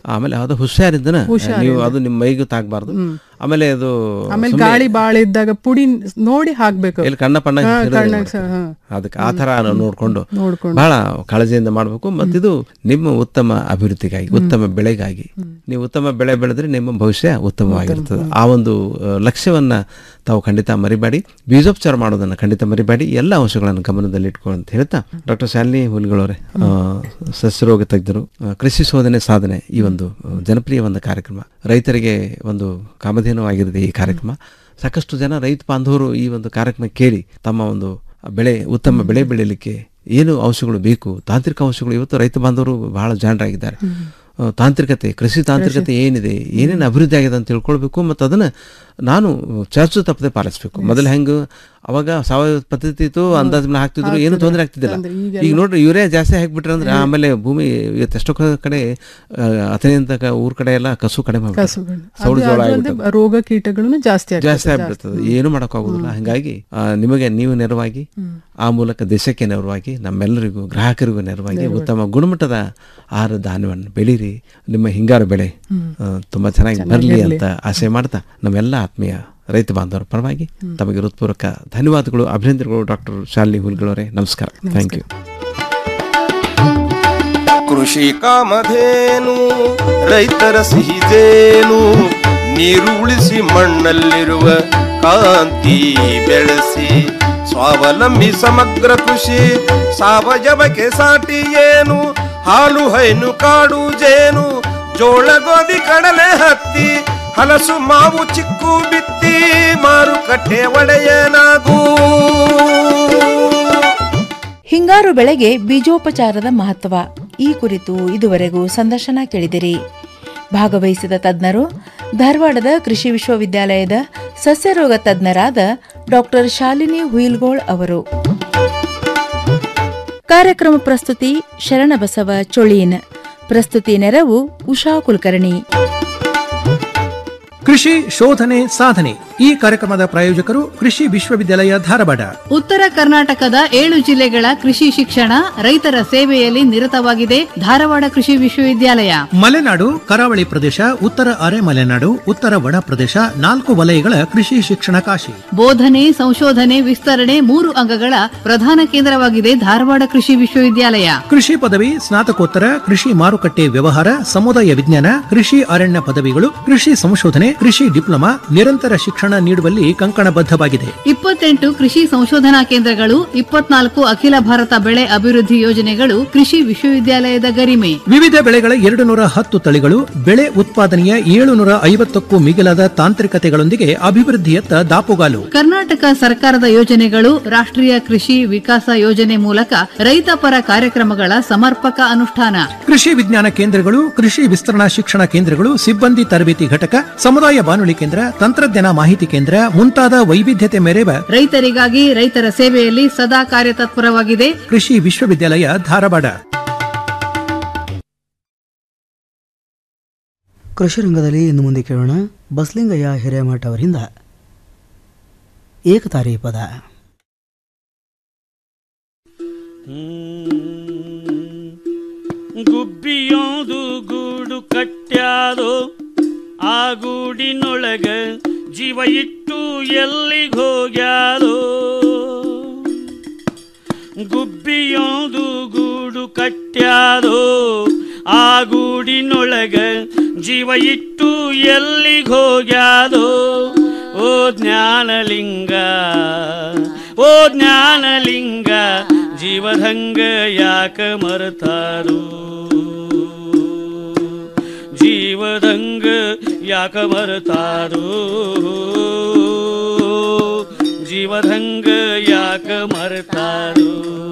ಆಮೇಲೆ ಅದು ಹುಷಾರಿದ್ದನ ಹುಷಾರಿಂದ. ನೀವು ಅದು ನಿಮ್ಮ ಮೈಗೂ ತಾಗಬಾರ್ದು ಹ್ಮ್. ಆಮೇಲೆ ಅದು ಆಮೇಲೆ ಸುಮ್ನೆ ಗಾಳಿ ಬಾಳ ಇದ್ದಾಗ ಪುಡಿ ನೋಡಿ ಹಾಕ್ಬೇಕು ಎಲ್ಲಿ ಕಣ್ಣ ಪಣ್ಣ ಹಾ, ಹಿಡಿದು ಕಣ್ಣಾಗ್ ಮಾಡ್ಬೇಕು. ಸ- ಹಾ. ಅದಕ್ಕೆ ಆ ಥರ ನೋಡಿಕೊಂಡು ನೋಡ್ಕೊಂಡು. ಬಹಳ ಕಾಳಜಿಯಿಂದ ಮಾಡಬೇಕು ಮತ್ತಿದು ನಿಮ್ಮ ಉತ್ತಮ ಅಭಿವೃದ್ಧಿಗಾಗಿ ಉತ್ತಮ ಬೆಳೆಗಾಗಿ ನೀವು ಉತ್ತಮ ಬೆಳೆ ಬೆಳೆದ್ರೆ ನಿಮ್ಮ ಭವಿಷ್ಯ ಉತ್ತಮವಾಗಿರ್ತದೆ ಆ ಒಂದು ಆ, ಲಕ್ಷ್ಯವನ್ನ ತಾವು ಖಂಡಿತ ಮರಿಬೇಡಿ ಬೀಜೋಪಚಾರ ಮಾಡೋದನ್ನ ಖಂಡಿತ ಮರಿಬೇಡಿ ಎಲ್ಲ ಅಂಶಗಳನ್ನು ಗಮನದಲ್ಲಿ ಇಟ್ಕೊಳ್ಳಿ ಅಂತ ಹೇಳ್ತಾ ಡಾಕ್ಟರ್ ಶಾಲಿನಿ ಹುಲ್ಗಳವರೇ ಸಸ್ಯರೋಗ ತಜ್ಞರು ಆ, ಕೃಷಿ ಶೋಧನೆ ಸಾಧನೆ ಈ ಒಂದು ಆ, ಜನಪ್ರಿಯ ಒಂದು ಕಾರ್ಯಕ್ರಮ ರೈತರಿಗೆ ಒಂದು ಕಾಮಧೇನುವಾಗಿರುತ್ತೆ ಈ ಕಾರ್ಯಕ್ರಮ ಸಾಕಷ್ಟು ಜನ ರೈತ ಬಾಂಧವರು ಈ ಒಂದು ಕಾರ್ಯಕ್ರಮ ಕೇಳಿ ತಮ್ಮ ಒಂದು ಬೆಳೆ ಉತ್ತಮ ಬೆಳೆ ಬೆಳೀಲಿಕ್ಕೆ ಏನು ಅಂಶಗಳು ಬೇಕು ತಾಂತ್ರಿಕ ಅಂಶಗಳು ಇವತ್ತು ರೈತ ಬಾಂಧವರು ಬಹಳ ಜಾಣರಾಗಿದ್ದಾರೆ ಆ, ತಾಂತ್ರಿಕತೆ ಕೃಷಿ ತಾಂತ್ರಿಕತೆ ಏನಿದೆ ಏನೇನು ಅಭಿವೃದ್ಧಿ ಆಗಿದೆ ಅಂತ ತಿಳ್ಕೊಳ್ಬೇಕು ಮತ್ತು ಅದನ್ನು ನಾನು ಚರ್ಚು ತಪ್ಪದೆ ಪಾಲಿಸಬೇಕು ಮೊದಲು ಹೆಂಗೆ ಅವಾಗ ಸಾವಯವ ಪದ್ಧತಿ ಇತ್ತು ಅಂದಾಜು ಮೇಲೆ ಹಾಕ್ತಿದ್ರು ಏನು ತೊಂದರೆ ಆಗ್ತಿದ್ದಿಲ್ಲ ಅಂದ್ರೆ ಈಗೆಲ್ಲ- ಈಗ ನೋಡ್ರಿ ಯೂರಿಯಾ ಜಾಸ್ತಿ ಹಾಕ್ಬಿಟ್ರೆ ಅಂದ್ರೆ ಆಮೇಲೆ ಭೂಮಿ ಇವತ್ತು ಎಷ್ಟೋ ಕಡೆ ಅಥನಿಂದ ಊರ್ ಕಡೆ ಎಲ್ಲ ಕಸು ಕಡಿಮೆ ಮಾಡ್ಬಿಟ್ರು. ಕಸುಗಳು ಸೌಳು ಅದು ಜೋಳ ಅಲ್ಲದೆ ಆಗ್ಬಿಟ್ಟದು. ರೋಗ ಕೀಟಗಳನ್ನು ಜಾಸ್ತಿ ಆಗ್ತದೆ, ಜಾಸ್ತಿ ಆಗ್ಬಿಡ್ತದೆ ಏನು ಮಾಡೋಕ್ಕಾಗೋದಿಲ್ಲ ಹಾಗಾಗಿ ಆ, ನಿಮಗೆ ನೀವು ನೆರವಾಗಿ ಆ ಮೂಲಕ ದೇಶಕ್ಕೆ ನೆರವಾಗಿ ನಮ್ಮೆಲ್ಲರಿಗೂ ಗ್ರಾಹಕರಿಗೂ ನೆರವಾಗಿ ಉತ್ತಮ ಗುಣಮಟ್ಟದ ಆಹಾರ ಧಾನ್ಯವನ್ನು ಬೆಳೀರಿ ನಿಮ್ಮ ಹಿಂಗಾರು ಬೆಳೆ ಆ, ತುಂಬಾ ಚೆನ್ನಾಗಿ ಬರಲಿ ಅಂತ ಆಸೆ ಮಾಡ್ತಾ ನಮ್ಮೆಲ್ಲ ಆತ್ಮೀಯ ರೈತ ಬಾಂಧವರ ಪರವಾಗಿ ತಮಗೆ ಹೃತ್ಪೂರ್ವಕ ಧನ್ಯವಾದಗಳು ಅಭಿನಂದನೆಗಳು ಡಾಕ್ಟರ್ ಶಾಲಿನಿ ಹುಲ್ಗಳವರೇ ನಮಸ್ಕಾರ ಥ್ಯಾಂಕ್ ಯು ಕೃಷಿ ಕಾಮಧೇನು ರೈತರ ಸಿಹಿದೇನು ನೀರು ಉಳಿಸಿ ಮಣ್ಣಲ್ಲಿರುವ ಕಾಂತಿ ಬೆಳೆಸಿ ಸ್ವಾವಲಂಬಿ ಸಮಗ್ರ ಕೃಷಿ ಸಾವಯವಕ್ಕೆ ಸಾಟಿ ಏನು ಹಾಲು ಹೈನು ಕಾಡು ಜೇನು ಜೋಳ ಗೋಧಿ ಕಡಲೆ ಹತ್ತಿ ಹಲಸು ಮಾವು ಚಿಕ್ಕು ಬಿತ್ತಿ ಮಾರುಕಟ್ಟೆ ಒಡೆಯನಾಗೂ ಹಿಂಗಾರು ಬೆಳೆಗೆ ಬೀಜೋಪಚಾರದ ಮಹತ್ವ ಈ ಕುರಿತು ಇದುವರೆಗೂ ಸಂದರ್ಶನ ಕೇಳಿದಿರಿ ಭಾಗವಹಿಸಿದ ತಜ್ಞರು ಧಾರವಾಡದ ಕೃಷಿ ವಿಶ್ವವಿದ್ಯಾಲಯದ ಸಸ್ಯರೋಗ ತಜ್ಞರಾದ ಡಾಕ್ಟರ್ ಶಾಲಿನಿ ಹುಯಿಲ್ಗೋಳ್ ಅವರು ಕಾರ್ಯಕ್ರಮ ಪ್ರಸ್ತುತಿ ಶರಣಬಸವ ಚೊಳೀನ್ ಪ್ರಸ್ತುತಿ ನೆರವು ಉಷಾ ಕುಲಕರ್ಣಿ ಕೃಷಿ ಶೋಧನೆ ಸಾಧನೆ ಈ ಕಾರ್ಯಕ್ರಮದ ಪ್ರಾಯೋಜಕರು ಕೃಷಿ ವಿಶ್ವವಿದ್ಯಾಲಯ ಧಾರವಾಡ ಉತ್ತರ ಕರ್ನಾಟಕದ ಏಳು ಜಿಲ್ಲೆಗಳ ಕೃಷಿ ಶಿಕ್ಷಣ ರೈತರ ಸೇವೆಯಲ್ಲಿ ನಿರತವಾಗಿದೆ ಧಾರವಾಡ ಕೃಷಿ ವಿಶ್ವವಿದ್ಯಾಲಯ ಮಲೆನಾಡು ಕರಾವಳಿ ಪ್ರದೇಶ ಉತ್ತರ ಅರೆ ಮಲೆನಾಡು ಉತ್ತರ ಒಣ ಪ್ರದೇಶ ನಾಲ್ಕು ವಲಯಗಳ ಕೃಷಿ ಶಿಕ್ಷಣ ಕಾಶಿ ಬೋಧನೆ ಸಂಶೋಧನೆ ವಿಸ್ತರಣೆ ಮೂರು ಅಂಗಗಳ ಪ್ರಧಾನ ಕೇಂದ್ರವಾಗಿದೆ ಧಾರವಾಡ ಕೃಷಿ ವಿಶ್ವವಿದ್ಯಾಲಯ ಕೃಷಿ ಪದವಿ ಸ್ನಾತಕೋತ್ತರ ಕೃಷಿ ಮಾರುಕಟ್ಟೆ ವ್ಯವಹಾರ ಸಮುದಾಯ ವಿಜ್ಞಾನ ಕೃಷಿ ಅರಣ್ಯ ಪದವಿಗಳು ಕೃಷಿ ಸಂಶೋಧನೆ ಕೃಷಿ ಡಿಪ್ಲೊಮಾ ನಿರಂತರ ಶಿಕ್ಷಣ ನೀಡುವಲ್ಲಿ ಕಂಕಣಬದ್ಧವಾಗಿದೆ ಇಪ್ಪತ್ತೆಂಟು ಕೃಷಿ ಸಂಶೋಧನಾ ಕೇಂದ್ರಗಳು ಇಪ್ಪತ್ನಾಲ್ಕು ಅಖಿಲ ಭಾರತ ಬೆಳೆ ಅಭಿವೃದ್ಧಿ ಯೋಜನೆಗಳು ಕೃಷಿ ವಿಶ್ವವಿದ್ಯಾಲಯದ ಗರಿಮೆ ವಿವಿಧ ಬೆಳೆಗಳ ಎರಡು ನೂರ ಹತ್ತು ತಳಿಗಳು ಬೆಳೆ ಉತ್ಪಾದನೆಯ ಏಳುನೂರ ಐವತ್ತಕ್ಕೂ ಮಿಗಿಲಾದ ತಾಂತ್ರಿಕತೆಗಳೊಂದಿಗೆ ಅಭಿವೃದ್ಧಿಯತ್ತ ದಾಪುಗಾಲು ಕರ್ನಾಟಕ ಸರ್ಕಾರದ ಯೋಜನೆಗಳು ರಾಷ್ಟ್ರೀಯ ಕೃಷಿ ವಿಕಾಸ ಯೋಜನೆ ಮೂಲಕ ರೈತ ಪರ ಕಾರ್ಯಕ್ರಮಗಳ ಸಮರ್ಪಕ ಅನುಷ್ಠಾನ ಕೃಷಿ ವಿಜ್ಞಾನ ಕೇಂದ್ರಗಳು ಕೃಷಿ ವಿಸ್ತರಣಾ ಶಿಕ್ಷಣ ಕೇಂದ್ರಗಳು ಸಿಬ್ಬಂದಿ ತರಬೇತಿ ಘಟಕ ಸಮುದಾಯ ಬಾನುಲಿ ಕೇಂದ್ರ ತಂತ್ರಜ್ಞಾನ ಮಾಹಿತಿ ಕೇಂದ್ರ ಮುಂತಾದ ವೈವಿಧ್ಯತೆ ಮೆರೆವ ರೈತರಿಗಾಗಿ ರೈತರ ಸೇವೆಯಲ್ಲಿ ಸದಾ ಕಾರ್ಯತತ್ಪರವಾಗಿದೆ ಕೃಷಿ ವಿಶ್ವವಿದ್ಯಾಲಯ ಧಾರವಾಡ ಕೃಷಿ ರಂಗದಲ್ಲಿ ಇನ್ನು ಮುಂದೆ ಕೇಳೋಣ ಬಸ್ಲಿಂಗಯ್ಯ ಹಿರೇಮಠ ಅವರಿಂದ ಏಕತಾರಿ ಪದ ಗುಬ್ಬಿಯೋದು ಗೂಡು ಕಟ್ಟ್ಯಾದೋ ಆ ಗೂಡಿನೊಳಗ ಜೀವ ಇಟ್ಟು ಎಲ್ಲಿಗೆ ಹೋಗ್ಯಾದೋ ಗುಬ್ಬಿಯೋದು ಗೂಡು ಕಟ್ಟ್ಯಾದೋ ಆ ಗೂಡಿನೊಳಗ ಜೀವ ಇಟ್ಟು ಎಲ್ಲಿಗೆ ಹೋಗ್ಯಾದೋ ಓ ಜ್ಞಾನಲಿಂಗ ಓ ಜ್ಞಾನಲಿಂಗ ಜೀವದಂಗ ಯಾಕ ಮರತಾರು ಜೀವದಂಗ ಯಾಕ ಮರತಾರು ಜೀವದಂಗ ಯಾಕ ಮರತಾರು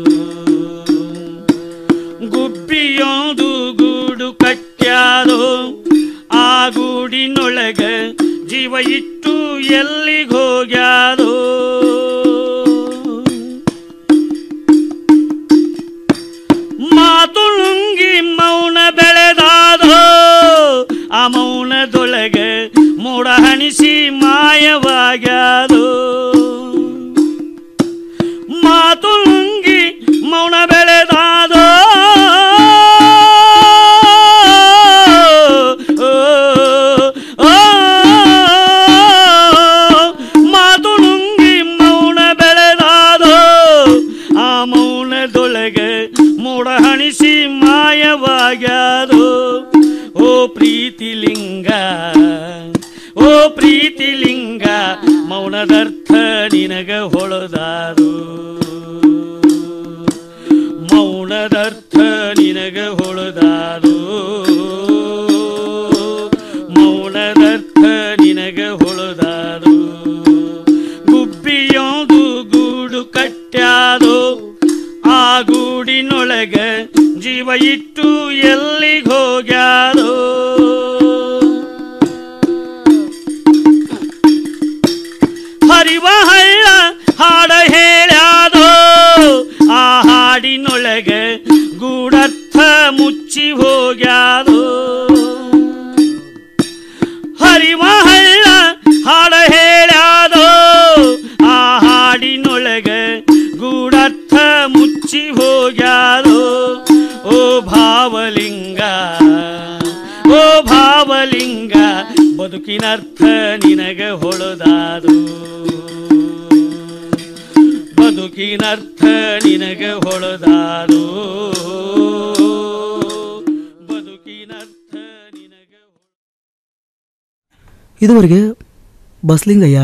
ಗುಬ್ಬಿಯೋದು ಗೂಡು ಕಟ್ಟ್ಯಾದೋ ಆ ಗೂಡಿನೊಳಗ ಜೀವ ಇಟ್ಟು ಎಲ್ಲಿಗೆ ಹೋಗ್ಯಾದೋ ಮಾತು ನುಂಗಿ ಮೌನ ಬೆಳೆದಾದೋ ಆ ಮೌನದೊಳಗೆ ಮೋಡ ಹಣಿಸಿ ಮಾಯವಾಗ್ಯಾದೋ ಮಾತು ನುಂಗಿ ಮೌನ ಬೆಳೆದಾದೋ ಮೌನದರ್ಥ ನಿನಗ ಹೊಳದಾರು ಮೌನದರ್ಥ ನಿನಗ ಹೊಳದಾರು ಮೌನದರ್ಥ ನಿನಗ ಹೊಳದಾರು ಗುಬ್ಬಿಯೊಂದು ಗೂಡು ಕಟ್ಟ್ಯಾದು ಆ ಗೂಡಿನೊಳಗ ಜೀವ ಇಟ್ಟು ಎಲ್ಲಿಗೆ ಹೋಗ್ಯಾರೋ ಹರಿವ ಹಳ್ಳ ಹಾಡ ಹೇಳ್ಯಾದೋ ಆ ಹಾಡಿನೊಳಗ ಗೂಡರ್ಥ ಮುಚ್ಚಿ ಹೋಗ್ಯಾದೋ ಹರಿವ ಹಳ್ಳ ಹಾಡ ಹೇಳ್ಯಾದೋ ಆ ಹಾಡಿನೊಳಗ ಗೂಡರ್ಥ ಮುಚ್ಚಿ ಹೋಗ್ಯಾದೋ ಓ ಭಾವಲಿಂಗ ಓ ಭಾವಲಿಂಗ ಬದುಕಿನರ್ಥ ನಿನಗ ಹೊಳದಾದು ಬದುಕಿನರ್ಥ ನಿನಗ ಹೊಳದಾದು ಇದುವರೆಗೆ ಬಸ್ಲಿಂಗಯ್ಯ